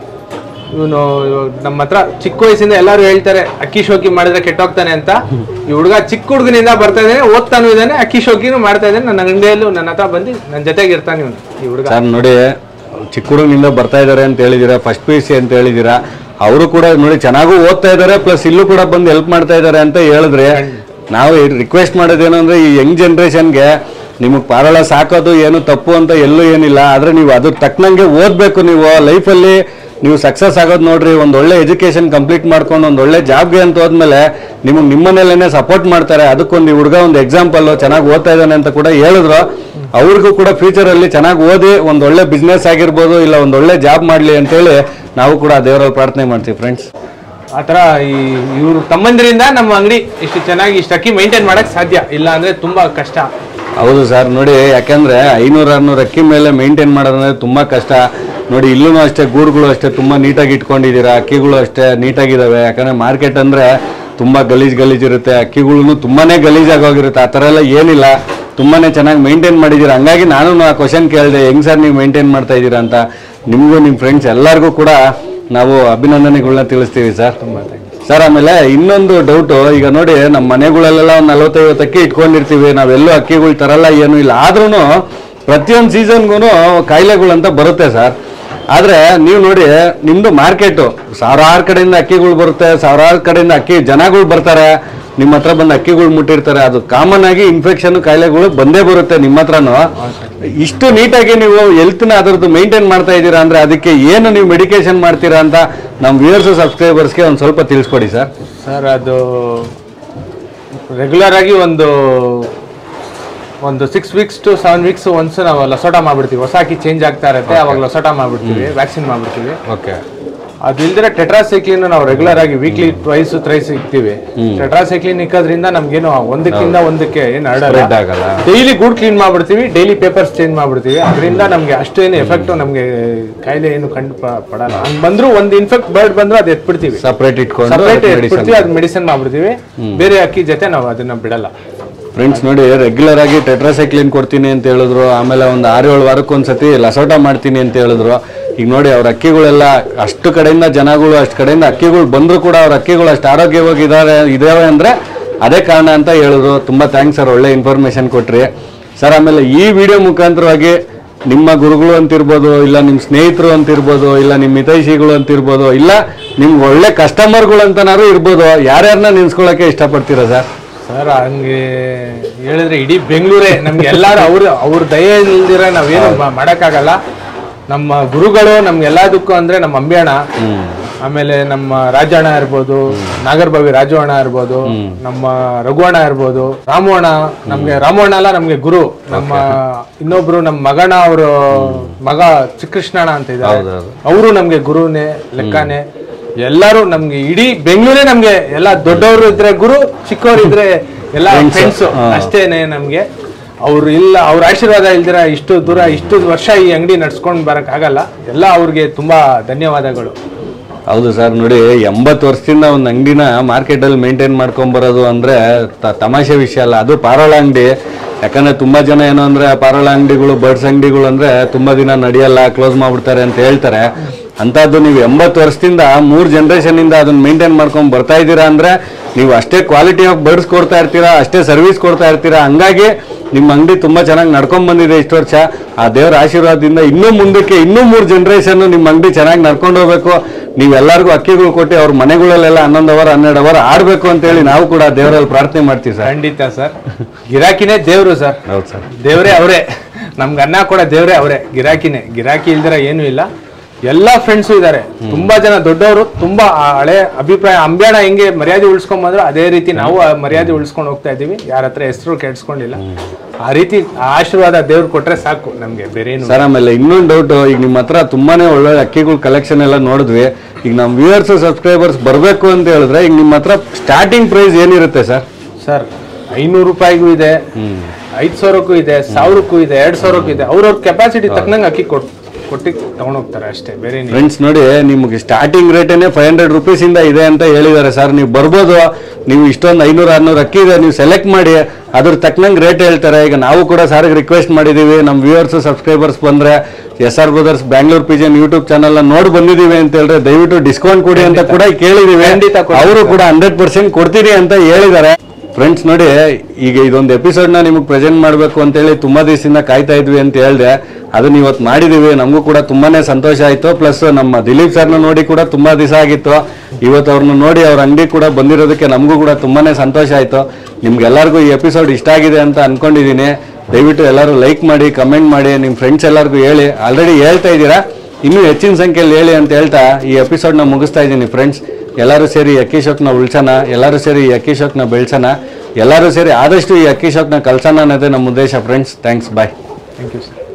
ಇವನು ನಮ್ಮ ಹತ್ರ ಚಿಕ್ಕ ವಯಸ್ಸಿಂದ ಎಲ್ಲರೂ ಹೇಳ್ತಾರೆ ಅಕ್ಕಿ ಶೋಕಿ ಮಾಡಿದ್ರೆ ಕೆಟ್ಟೋಗ್ತಾನೆ ಅಂತ ಈ ಹುಡುಗ ಚಿಕ್ಕ ಹುಡುಗನಿಂದ ಬರ್ತಾ ಇದ್ದಾನೆ ಓದ್ತಾನು ಇದ್ದಾನೆ ಅಕ್ಕಿ ಶೋಕಿನೂ ಮಾಡ್ತಾ ಇದ್ದಾನೆ ನನ್ನ ಅಂಗಡಿಯಲ್ಲೂ ನನ್ನ ಹತ್ರ ಬಂದು ನನ್ನ ಜೊತೆಗೆ ಇರ್ತಾನೆ ಇವನು ಈ ಹುಡುಗ ಸರ್ ನೋಡಿ ಚಿಕ್ಕ ಹುಡುಗನಿಂದ ಬರ್ತಾ ಇದ್ದಾರೆ ಅಂತ ಹೇಳಿದ್ದೀರಾ ಫಸ್ಟ್ ಪಿ ಯು ಸಿ ಅಂತ ಹೇಳಿದ್ದೀರಾ ಅವರು ಕೂಡ ನೋಡಿ ಚೆನ್ನಾಗೂ ಓದ್ತಾ ಇದ್ದಾರೆ ಪ್ಲಸ್ ಇಲ್ಲೂ ಕೂಡ ಬಂದು ಹೆಲ್ಪ್ ಮಾಡ್ತಾ ಇದ್ದಾರೆ ಅಂತ ಹೇಳಿದ್ರೆ ನಾವು ರಿಕ್ವೆಸ್ಟ್ ಮಾಡೋದೇನು ಅಂದ್ರೆ ಈ ಯಂಗ್ ಜನ್ರೇಷನ್ಗೆ ನಿಮಗೆ ಪಾರಳ ಸಾಕೋದು ಏನು ತಪ್ಪು ಅಂತ ಎಲ್ಲೂ ಏನಿಲ್ಲ ಆದ್ರೆ ನೀವು ಅದ್ರ ತಕ್ಕನಂಗೆ ಓದಬೇಕು ನೀವು ಲೈಫಲ್ಲಿ ನೀವು ಸಕ್ಸಸ್ ಆಗೋದು ನೋಡ್ರಿ ಒಂದು ಒಳ್ಳೆ ಎಜುಕೇಶನ್ ಕಂಪ್ಲೀಟ್ ಮಾಡ್ಕೊಂಡು ಒಂದು ಒಳ್ಳೆ ಜಾಬ್ಗೆ ಅಂತ ಹೋದ್ಮೇಲೆ ನಿಮಗೆ ನಿಮ್ಮನೇಲೇನೆ ಸಪೋರ್ಟ್ ಮಾಡ್ತಾರೆ ಅದಕ್ಕೊಂದು ಈ ಹುಡುಗ ಒಂದು ಎಕ್ಸಾಂಪಲ್ ಚೆನ್ನಾಗಿ ಓದ್ತಾ ಇದ್ದಾನೆ ಅಂತ ಕೂಡ ಹೇಳಿದ್ರು ಅವ್ರಿಗೂ ಕೂಡ ಫ್ಯೂಚರ್ ಅಲ್ಲಿ ಚೆನ್ನಾಗಿ ಓದಿ ಒಂದು ಒಳ್ಳೆ ಬಿಸ್ನೆಸ್ ಆಗಿರ್ಬೋದು ಇಲ್ಲ ಒಂದು ಒಳ್ಳೆ ಜಾಬ್ ಮಾಡಲಿ ಅಂತೇಳಿ ನಾವು ಕೂಡ ದೇವರಲ್ಲಿ ಪ್ರಾರ್ಥನೆ ಮಾಡ್ತೀವಿ ಫ್ರೆಂಡ್ಸ್ ಆ ಥರ ಈ ಇವರು ತಮ್ಮಂದಿರಿಂದ ನಮ್ಮ ಅಂಗಡಿ ಇಷ್ಟು ಚೆನ್ನಾಗಿ ಇಷ್ಟು ಅಕ್ಕಿ ಮೈಂಟೈನ್ ಮಾಡಕ್ ಸಾಧ್ಯ ಇಲ್ಲ ಅಂದ್ರೆ ತುಂಬಾ ಕಷ್ಟ ಹೌದು ಸರ್ ನೋಡಿ ಯಾಕಂದ್ರೆ ಐನೂರು ಆರ್ನೂರು ಅಕ್ಕಿ ಮೇಲೆ ಮೇಂಟೈನ್ ಮಾಡೋದಂದ್ರೆ ತುಂಬಾ ಕಷ್ಟ ನೋಡಿ ಇಲ್ಲೂ ಅಷ್ಟೇ ಗೂಡುಗಳು ಅಷ್ಟೇ ತುಂಬಾ ನೀಟಾಗಿ ಇಟ್ಕೊಂಡಿದ್ದೀರಾ ಅಕ್ಕಿಗಳು ಅಷ್ಟೇ ನೀಟಾಗಿದ್ದಾವೆ ಯಾಕಂದ್ರೆ ಮಾರ್ಕೆಟ್ ಅಂದ್ರೆ ತುಂಬಾ ಗಲೀಜ್ ಗಲೀಜ್ ಇರುತ್ತೆ ಅಕ್ಕಿಗಳು ತುಂಬಾನೇ ಗಲೀಜಾಗಿ ಹೋಗಿರುತ್ತೆ ಆ ಥರ ಎಲ್ಲ ಏನಿಲ್ಲ ತುಂಬಾನೇ ಚೆನ್ನಾಗಿ ಮೇಂಟೈನ್ ಮಾಡಿದ್ದೀರಾ ಹಂಗಾಗಿ ನಾನು ಆ ಕ್ವಶನ್ ಕೇಳಿದೆ ಹೆಂಗ್ ಸರ್ ನೀವು ಮೇಂಟೈನ್ ಮಾಡ್ತಾ ಇದ್ದೀರಾ ಅಂತ ನಿಮಗೂ ನಿಮ್ಮ ಫ್ರೆಂಡ್ಸ್ ಎಲ್ಲರಿಗೂ ಕೂಡ ನಾವು ಅಭಿನಂದನೆಗಳನ್ನ ತಿಳಿಸ್ತೀವಿ ಸರ್ ಸರ್ ಆಮೇಲೆ ಇನ್ನೊಂದು ಡೌಟು ಈಗ ನೋಡಿ ನಮ್ಮ ಮನೆಗಳಲ್ಲೆಲ್ಲ ಒಂದು ನಲವತ್ತೈವತ್ತು ಅಕ್ಕಿ ಇಟ್ಕೊಂಡಿರ್ತೀವಿ ನಾವೆಲ್ಲೂ ಅಕ್ಕಿಗಳು ತರಲ್ಲ ಏನು ಇಲ್ಲ ಆದ್ರೂ ಪ್ರತಿಯೊಂದು ಸೀಸನ್ಗೂ ಕಾಯಿಲೆಗಳಂತ ಬರುತ್ತೆ ಸರ್ ಆದರೆ ನೀವು ನೋಡಿ ನಿಮ್ಮದು ಮಾರ್ಕೆಟು ಸಾವಿರಾರು ಕಡೆಯಿಂದ ಅಕ್ಕಿಗಳು ಬರುತ್ತೆ ಸಾವಿರಾರು ಕಡೆಯಿಂದ ಅಕ್ಕಿ ಜನಗಳು ಬರ್ತಾರೆ ನಿಮ್ಮ ಹತ್ರ ಬಂದು ಅಕ್ಕಿಗಳು ಮುಟ್ಟಿರ್ತಾರೆ ಅದು ಕಾಮನ್ ಆಗಿ ಇನ್ಫೆಕ್ಷನ್ ಕಾಯಿಲೆಗಳು ಬಂದೇ ಬರುತ್ತೆ ನಿಮ್ಮ ಹತ್ರನು ಇಷ್ಟು ನೀಟಾಗಿ ನೀವು ಹೆಲ್ತ್ನ ಅದರದ್ದು ಮೇಂಟೈನ್ ಮಾಡ್ತಾ ಇದ್ದೀರಾ ಅಂದ್ರೆ ಅದಕ್ಕೆ ಏನು ನೀವು ಮೆಡಿಕೇಶನ್ ಮಾಡ್ತೀರಾ ಅಂತ ನಮ್ಮ ವ್ಯೂಯರ್ಸ್ ಸಬ್ಸ್ಕ್ರೈಬರ್ಸ್ಗೆ ಒಂದು ಸ್ವಲ್ಪ ತಿಳಿಸ್ಕೊಡಿ ಸರ್ ಸರ್ ಅದು ರೆಗ್ಯುಲರ್ ಆಗಿ ಒಂದು ಒಂದು six weeks to seven weeks once ನಾವು ಲಸೋಟ ಮಾಡ್ಬಿಡ್ತೀವಿ ಹೊಸ ಅಕ್ಕಿ ಚೇಂಜ್ ಆಗ್ತಾ ಇರುತ್ತೆ ಅವಾಗ ಲಸೋಟ ಮಾಡ್ಬಿಡ್ತೀವಿ ವ್ಯಾಕ್ಸಿನ್ ಮಾಡ್ಬಿಡ್ತೀವಿ ಓಕೆ ಅದು ಇಲ್ದಿರ ಟೆಟ್ರಾಸೈಕ್ಲಿನ್ ನಾವು ರೆಗ್ಯುಲರ್ ಆಗಿ ವೀಕ್ಲಿ ಟ್ವೈಸ್ ಥ್ರೈಸ್ ಇಕ್ತೀವಿ ಟೆಟ್ರಾಸೈಕ್ಲಿನ್ ಇಕ್ಕೋದ್ರಿಂದ ನಮ್ಗೇನು ಒಂದಕ್ಕಿಂತ ಒಂದಕ್ಕೆ ಏನು Spread ಹರಡಲ್ಲ ಆಗಲ್ಲ. ಡೈಲಿ ಗೂಡ್ ಕ್ಲೀನ್ ಮಾಡ್ಬಿಡ್ತೀವಿ ಡೈಲಿ ಪೇಪರ್ಸ್ ಚೇಂಜ್ ಮಾಡ್ಬಿಡ್ತೀವಿ ಅದರಿಂದ ನಮ್ಗೆ ಅಷ್ಟು ಏನು ಎಫೆಕ್ಟ್ ನಮ್ಗೆ ಕಾಯಿಲೆ ಏನು ಕಂಡು ಪ- ಪಡಲ್ಲ ಹಂಗ್ ಬಂದ್ರು ಒಂದು ಇನ್ಫೆಕ್ಟ್ ಬರ್ಡ್ ಬಂದ್ರೆ ಅದು ಎತ್ಬಿಡ್ತೀವಿ ಸಪ್ರೇಟ್ ಇಟ್ಕೊಂಡು ಸಪ್ರೇಟ್ medicine ಎತ್ಬಿಡ್ತೀವಿ ಅದು ಮೆಡಿಸಿನ್ ಮಾಡ್ಬಿಡ್ತೀವಿ ಬೇರೆ ಅಕ್ಕಿ ಜೊತೆ ನಾವು ಅದನ್ನ ಬಿಡಲ್ಲ ಫ್ರೆಂಡ್ಸ್ ನೋಡಿ ರೆಗ್ಯುಲರ್ ಆಗಿ ಟೆಟ್ರಾಸೈಕ್ಲಿನ್ ಕೊಡ್ತೀನಿ ಅಂತ ಹೇಳಿದ್ರು ಆಮೇಲೆ ಒಂದು ಆರು ಏಳು ವಾರಕ್ಕೆ ಒಂದ್ಸತಿ ಲಸೋಟ ಮಾಡ್ತೀನಿ ಅಂತ ಹೇಳಿದ್ರು ಈಗ ನೋಡಿ ಅವ್ರ ಅಕ್ಕಿಗಳೆಲ್ಲ ಅಷ್ಟು ಕಡೆಯಿಂದ ಜನಗಳು ಅಷ್ಟು ಕಡೆಯಿಂದ ಅಕ್ಕಿಗಳು ಬಂದ್ರು ಕೂಡ ಅವ್ರ ಅಕ್ಕಿಗಳು ಅಷ್ಟು ಆರೋಗ್ಯವಾಗಿದ್ದಾರೆ ಇದಾವೆ ಅಂದ್ರೆ ಅದೇ ಕಾರಣ ಅಂತ ಹೇಳಿದ್ರು ತುಂಬಾ ಥ್ಯಾಂಕ್ಸ್ ಸರ್ ಒಳ್ಳೆ ಇನ್ಫಾರ್ಮೇಶನ್ ಕೊಟ್ರಿ ಸರ್ ಆಮೇಲೆ ಈ ವಿಡಿಯೋ ಮುಖಾಂತರವಾಗಿ ನಿಮ್ಮ ಗುರುಗಳು ಅಂತಿರ್ಬೋದು ಇಲ್ಲ ನಿಮ್ಮ ಸ್ನೇಹಿತರು ಅಂತಿರ್ಬೋದು ಇಲ್ಲ ನಿಮ್ಮ ಹಿತೈಷಿಗಳು ಅಂತಿರ್ಬೋದು ಇಲ್ಲ ನಿಮ್ಗೆ ಒಳ್ಳೆ ಕಸ್ಟಮರ್ಗಳು ಅಂತನಾದ್ರು ಇರ್ಬೋದು ಯಾರ್ಯಾರನ್ನ ನಿಲ್ಸ್ಕೊಳಕ್ಕೆ ಇಷ್ಟಪಡ್ತೀರಾ ಸರ್ ಸರ್ ಹಂಗೆ ಹೇಳಿದ್ರೆ ಇಡೀ ಬೆಂಗಳೂರೇ ನಮ್ಗೆ ಎಲ್ಲಾರು ಅವ್ರ ಅವ್ರ ದಯೆ ಇಲ್ದಿರ ನಾವೇನು ಮಾ- ಮಾಡಕ್ಕಾಗಲ್ಲ ನಮ್ಮ ಗುರುಗಳು ನಮ್ಗೆ ಎಲ್ಲದಕ್ಕೂ ಅಂದ್ರೆ ನಮ್ಮ ಅಂಬ್ಯಾಣ ಆಮೇಲೆ ನಮ್ಮ ರಾಜಣ್ಣ ಇರ್ಬೋದು ನಾಗರಬಾವಿ ರಾಜು ಅಣ್ಣ ಇರ್ಬೋದು ನಮ್ಮ ರಘುವಣ್ಣ ಇರ್ಬೋದು ರಾಮಣ್ಣ ನಮ್ಗೆ ರಾಮಣ್ಣ ಅಲ್ಲ ನಮ್ಗೆ ಗುರು ನಮ್ಮ ಇನ್ನೊಬ್ರು ನಮ್ಮ ಮಗಣ ಅವರು ಮಗ ಚಿಕ್ಕೃಷ್ಣಣ್ಣ ಅಂತ ಇದ್ದಾರೆ ಹೌದೌದು. ಅವರು ನಮ್ಗೆ ಗುರುನೇ ಲೆಕ್ಕನೇ ಎಲ್ಲರೂ ನಮ್ಗೆ ಇಡೀ ಬೆಂಗಳೂರೇ ನಮ್ಗೆ ಎಲ್ಲ ದೊಡ್ಡವರು ಇದ್ರೆ ಗುರು ಚಿಕ್ಕವರು ಇದ್ರೆ ಎಲ್ಲ Friends. ಫ್ರೆಂಡ್ಸ್ ಹಾ. ಅಷ್ಟೇನೆ ನಮ್ಗೆ ಅವ್ರು ಇಲ್ಲ ಅವ್ರ ಆಶೀರ್ವಾದ ಇಲ್ದಿರ ಇಷ್ಟು ದೂರ ಇಷ್ಟು ವರ್ಷ ಈ ಅಂಗಡಿ ನಡ್ಸ್ಕೊಂಡ್ ಬರಕ್ ಆಗಲ್ಲ ಎಲ್ಲ ಅವ್ರಿಗೆ ತುಂಬಾ ಧನ್ಯವಾದಗಳು ಹೌದು ಸರ್ ನೋಡಿ ಎಂಬತ್ತು ವರ್ಷದಿಂದ ಒಂದು ಅಂಗಡಿನ ಮಾರ್ಕೆಟಲ್ಲಿ ಮೇಂಟೈನ್ ಮಾಡ್ಕೊಂಬರೋದು ಅಂದರೆ ತಮಾಷೆ ವಿಷಯ ಅಲ್ಲ ಅದು ಪಾರೋಳ ಅಂಗಡಿ ಯಾಕಂದರೆ ತುಂಬ ಜನ ಏನು ಅಂದರೆ ಪಾರೋಳ ಅಂಗಡಿಗಳು ಬರ್ಡ್ಸ್ ಅಂಗಡಿಗಳು ಅಂದರೆ ತುಂಬ ದಿನ ನಡೆಯಲ್ಲ ಕ್ಲೋಸ್ ಮಾಡಿಬಿಡ್ತಾರೆ ಅಂತ ಹೇಳ್ತಾರೆ ಅಂಥದ್ದು ನೀವು ಎಂಬತ್ತು ವರ್ಷದಿಂದ ಮೂರು ಜನ್ರೇಷನಿಂದ ಅದನ್ನ ಮೇಂಟೈನ್ ಮಾಡ್ಕೊಂಡು ಬರ್ತಾ ಇದ್ದೀರಾ ಅಂದರೆ ನೀವು ಅಷ್ಟೇ ಕ್ವಾಲಿಟಿ ಆಫ್ ಬರ್ಡ್ಸ್ ಕೊಡ್ತಾ ಇರ್ತೀರಾ ಅಷ್ಟೇ ಸರ್ವಿಸ್ ಕೊಡ್ತಾ ಇರ್ತೀರಾ ಹಂಗಾಗಿ ನಿಮ್ಮ ಅಂಗಡಿ ತುಂಬ ಚೆನ್ನಾಗಿ ನಡ್ಕೊಂಡ್ ಬಂದಿದೆ ಇಷ್ಟು ವರ್ಷ ಆ ದೇವರ ಆಶೀರ್ವಾದದಿಂದ ಇನ್ನೂ ಮುಂದಕ್ಕೆ ಇನ್ನೂ ಮೂರು ಜನ್ರೇಷನ್ ನಿಮ್ಮ ಅಂಗಡಿ ಚೆನ್ನಾಗಿ ನಡ್ಕೊಂಡು ಹೋಗ್ಬೇಕು ನೀವೆಲ್ಲರಿಗೂ ಅಕ್ಕಿಗಳು ಕೊಟ್ಟು ಅವ್ರ ಮನೆಗಳಲ್ಲೆಲ್ಲ ಹನ್ನೊಂದು ಅವರ್ ಹನ್ನೆರಡು ಅವರ್ ಆಡಬೇಕು ಅಂತೇಳಿ ನಾವು ಕೂಡ ದೇವರಲ್ಲಿ ಪ್ರಾರ್ಥನೆ ಮಾಡ್ತೀವಿ ಸರ್ ಖಂಡಿತ ಸರ್ ಗಿರಾಕಿನೇ ದೇವ್ರು ಸರ್ ಹೌದು ಸರ್ ದೇವ್ರೇ ಅವರೇ ನಮ್ಗೆ ಅನ್ನ ಕೂಡ ದೇವ್ರೇ ಅವರೇ ಗಿರಾಕಿನೇ ಗಿರಾಕಿ ಇಲ್ದಿರ ಏನೂ ಇಲ್ಲ ಎಲ್ಲಾ ಫ್ರೆಂಡ್ಸು ಇದ್ದಾರೆ ತುಂಬಾ ಜನ ದೊಡ್ಡವರು ತುಂಬಾ ಆ ಹಳೆ ಅಭಿಪ್ರಾಯ ಅಂಬ್ಯಾಣ ಹೆಂಗೆ ಮರ್ಯಾದೆ ಉಳಿಸ್ಕೊಂಡ್ ಬಂದ್ರು ಅದೇ ರೀತಿ ನಾವು ಆ ಮರ್ಯಾದೆ ಉಳಿಸ್ಕೊಂಡು ಹೋಗ್ತಾ ಇದೀವಿ ಯಾರ ಹತ್ರ ಹೆಸರು ಕೆಡ್ಸ್ಕೊಂಡಿಲ್ಲ ಆ ರೀತಿ ಆ ಆಶೀರ್ವಾದ ದೇವ್ರು ಕೊಟ್ರೆ ಸಾಕು ನಮ್ಗೆ ಬೇರೆ ಏನು ಸರ್ ಆಮೇಲೆ ಇನ್ನೊಂದು ಡೌಟ್ ಈಗ ನಿಮ್ಮ ಹತ್ರ ತುಂಬಾನೇ ಒಳ್ಳೆ ಅಕ್ಕಿಗಳ ಕಲೆಕ್ಷನ್ ಎಲ್ಲ ನೋಡಿದ್ವಿ ಈಗ ನಮ್ಮ ವ್ಯೂವರ್ಸ್ ಸಬ್ಸ್ಕ್ರೈಬರ್ಸ್ ಬರಬೇಕು ಅಂತ ಹೇಳಿದ್ರೆ ಈಗ ನಿಮ್ಮ ಹತ್ರ ಸ್ಟಾರ್ಟಿಂಗ್ ಪ್ರೈಸ್ ಏನಿರುತ್ತೆ ಸರ್ ಸರ್ ಐನೂರು ರೂಪಾಯಿಗೂ ಇದೆ ಐದ್ ಸಾವಿರಕ್ಕೂ ಇದೆ ಸಾವಿರಕ್ಕೂ ಇದೆ ಎರಡ್ ಸಾವಿರಕ್ಕೂ ಇದೆ ಅವ್ರವ್ರ ಕೆಪಾಸಿಟಿ ತಕ್ಕನಂಗೆ ಅಕ್ಕಿ ಕೊಟ್ ಕೊಟ್ಟಿ ತಗೊಂಡೋಗ್ತಾರೆ ಅಷ್ಟೇ ಬೇರೆ ಏನಿಲ್ಲ. ಫ್ರೆಂಡ್ಸ್ ನೋಡಿ ನಿಮಗೆ ಸ್ಟಾರ್ಟಿಂಗ್ ರೇಟೇನೆ ಫೈವ್ ಹಂಡ್ರೆಡ್ ರುಪೀಸ್ ಇಂದ ಇದೆ ಅಂತ ಹೇಳಿದ್ದಾರೆ ಸರ್ ನೀವು ಬರ್ಬೋದು ನೀವು ಇಷ್ಟೊಂದು ಐನೂರು ಆರ್ನೂರು ಅಕ್ಕಿ ಇದೆ ನೀವು ಸೆಲೆಕ್ಟ್ ಮಾಡಿ ಅದ್ರ ತಕ್ಕನಂಗೆ ರೇಟ್ ಹೇಳ್ತಾರೆ ಈಗ ನಾವು ಕೂಡ ಸಾರಿಗೆ ರಿಕ್ವೆಸ್ಟ್ ಮಾಡಿದೀವಿ ನಮ್ಮ ವ್ಯೂವರ್ಸ್ ಸಬ್ಸ್ಕ್ರೈಬರ್ಸ್ ಬಂದ್ರೆ S R brothers Bangalore pigeon YouTube channel ನೋಡಿ ಬಂದಿದೀವಿ ಅಂತ ಹೇಳಿದ್ರೆ ದಯವಿಟ್ಟು ಡಿಸ್ಕೌಂಟ್ ಕೊಡಿ ಅಂತ ಕೂಡ ಕೇಳಿದೀವಿ ಖಂಡಿತ ಕೊಡ್ತೀವಿ ಅವರು ಕೂಡ ಹಂಡ್ರೆಡ್ ಪರ್ಸೆಂಟ್ ಕೊಡ್ತೀರಿ ಅಂತ ಹೇಳಿದ್ದಾರೆ ಫ್ರೆಂಡ್ಸ್ ನೋಡಿ ಈಗ ಇದೊಂದು ಎಪಿಸೋಡ್ನ ನಿಮಗೆ ಪ್ರೆಸೆಂಟ್ ಮಾಡಬೇಕು ಅಂತೇಳಿ ತುಂಬಾ ದಿವಸದಿಂದ ಕಾಯ್ತಾ ಇದ್ವಿ ಅಂತ ಹೇಳಿದೆ ಅದನ್ನ ಇವತ್ತು ಮಾಡಿದೀವಿ ನಮಗೂ ಕೂಡ ತುಂಬಾನೇ ಸಂತೋಷ ಆಯ್ತು ಪ್ಲಸ್ ನಮ್ಮ ದಿಲೀಪ್ ಸರ್ನ ನೋಡಿ ಕೂಡ ತುಂಬಾ ದಿವಸ ಆಗಿತ್ತು ಇವತ್ತು ಅವ್ರನ್ನ ನೋಡಿ ಅವ್ರ ಅಂಗಡಿ ಕೂಡ ಬಂದಿರೋದಕ್ಕೆ ನಮಗೂ ಕೂಡ ತುಂಬಾನೇ ಸಂತೋಷ ಆಯ್ತು ನಿಮ್ಗೆಲ್ಲರಿಗೂ ಈ ಎಪಿಸೋಡ್ ಇಷ್ಟ ಆಗಿದೆ ಅಂತ ಅನ್ಕೊಂಡಿದ್ದೀನಿ ದಯವಿಟ್ಟು ಎಲ್ಲರೂ ಲೈಕ್ ಮಾಡಿ ಕಮೆಂಟ್ ಮಾಡಿ ನಿಮ್ಮ ಫ್ರೆಂಡ್ಸ್ ಎಲ್ಲರಿಗೂ ಹೇಳಿ ಆಲ್ರೆಡಿ ಹೇಳ್ತಾ ಇದ್ದೀರಾ ಇನ್ನೂ ಹೆಚ್ಚಿನ ಸಂಖ್ಯೆಯಲ್ಲಿ ಹೇಳಿ ಅಂತ ಹೇಳ್ತಾ ಈ ಎಪಿಸೋಡ್ನ ಮುಗಿಸ್ತಾ ಇದ್ದೀನಿ ಫ್ರೆಂಡ್ಸ್ ಎಲ್ಲರೂ ಸೇರಿ ಈ ಅಕ್ಕಿ ಶಾಕ್ನ ಉಳ್ಸೋಣ ಎಲ್ಲರೂ ಸೇರಿ ಈ ಅಕ್ಕಿ ಶಾಕ್ನ ಬೆಳೆಸೋಣ ಎಲ್ಲರೂ ಸೇರಿ ಆದಷ್ಟು ಈ ಅಕ್ಕಿ ಶಾಕ್ನ ಕಲ್ಸೋಣ ಅನ್ನೋದೇ ನಮ್ಮ ಉದ್ದೇಶ friends thanks bye thank you sir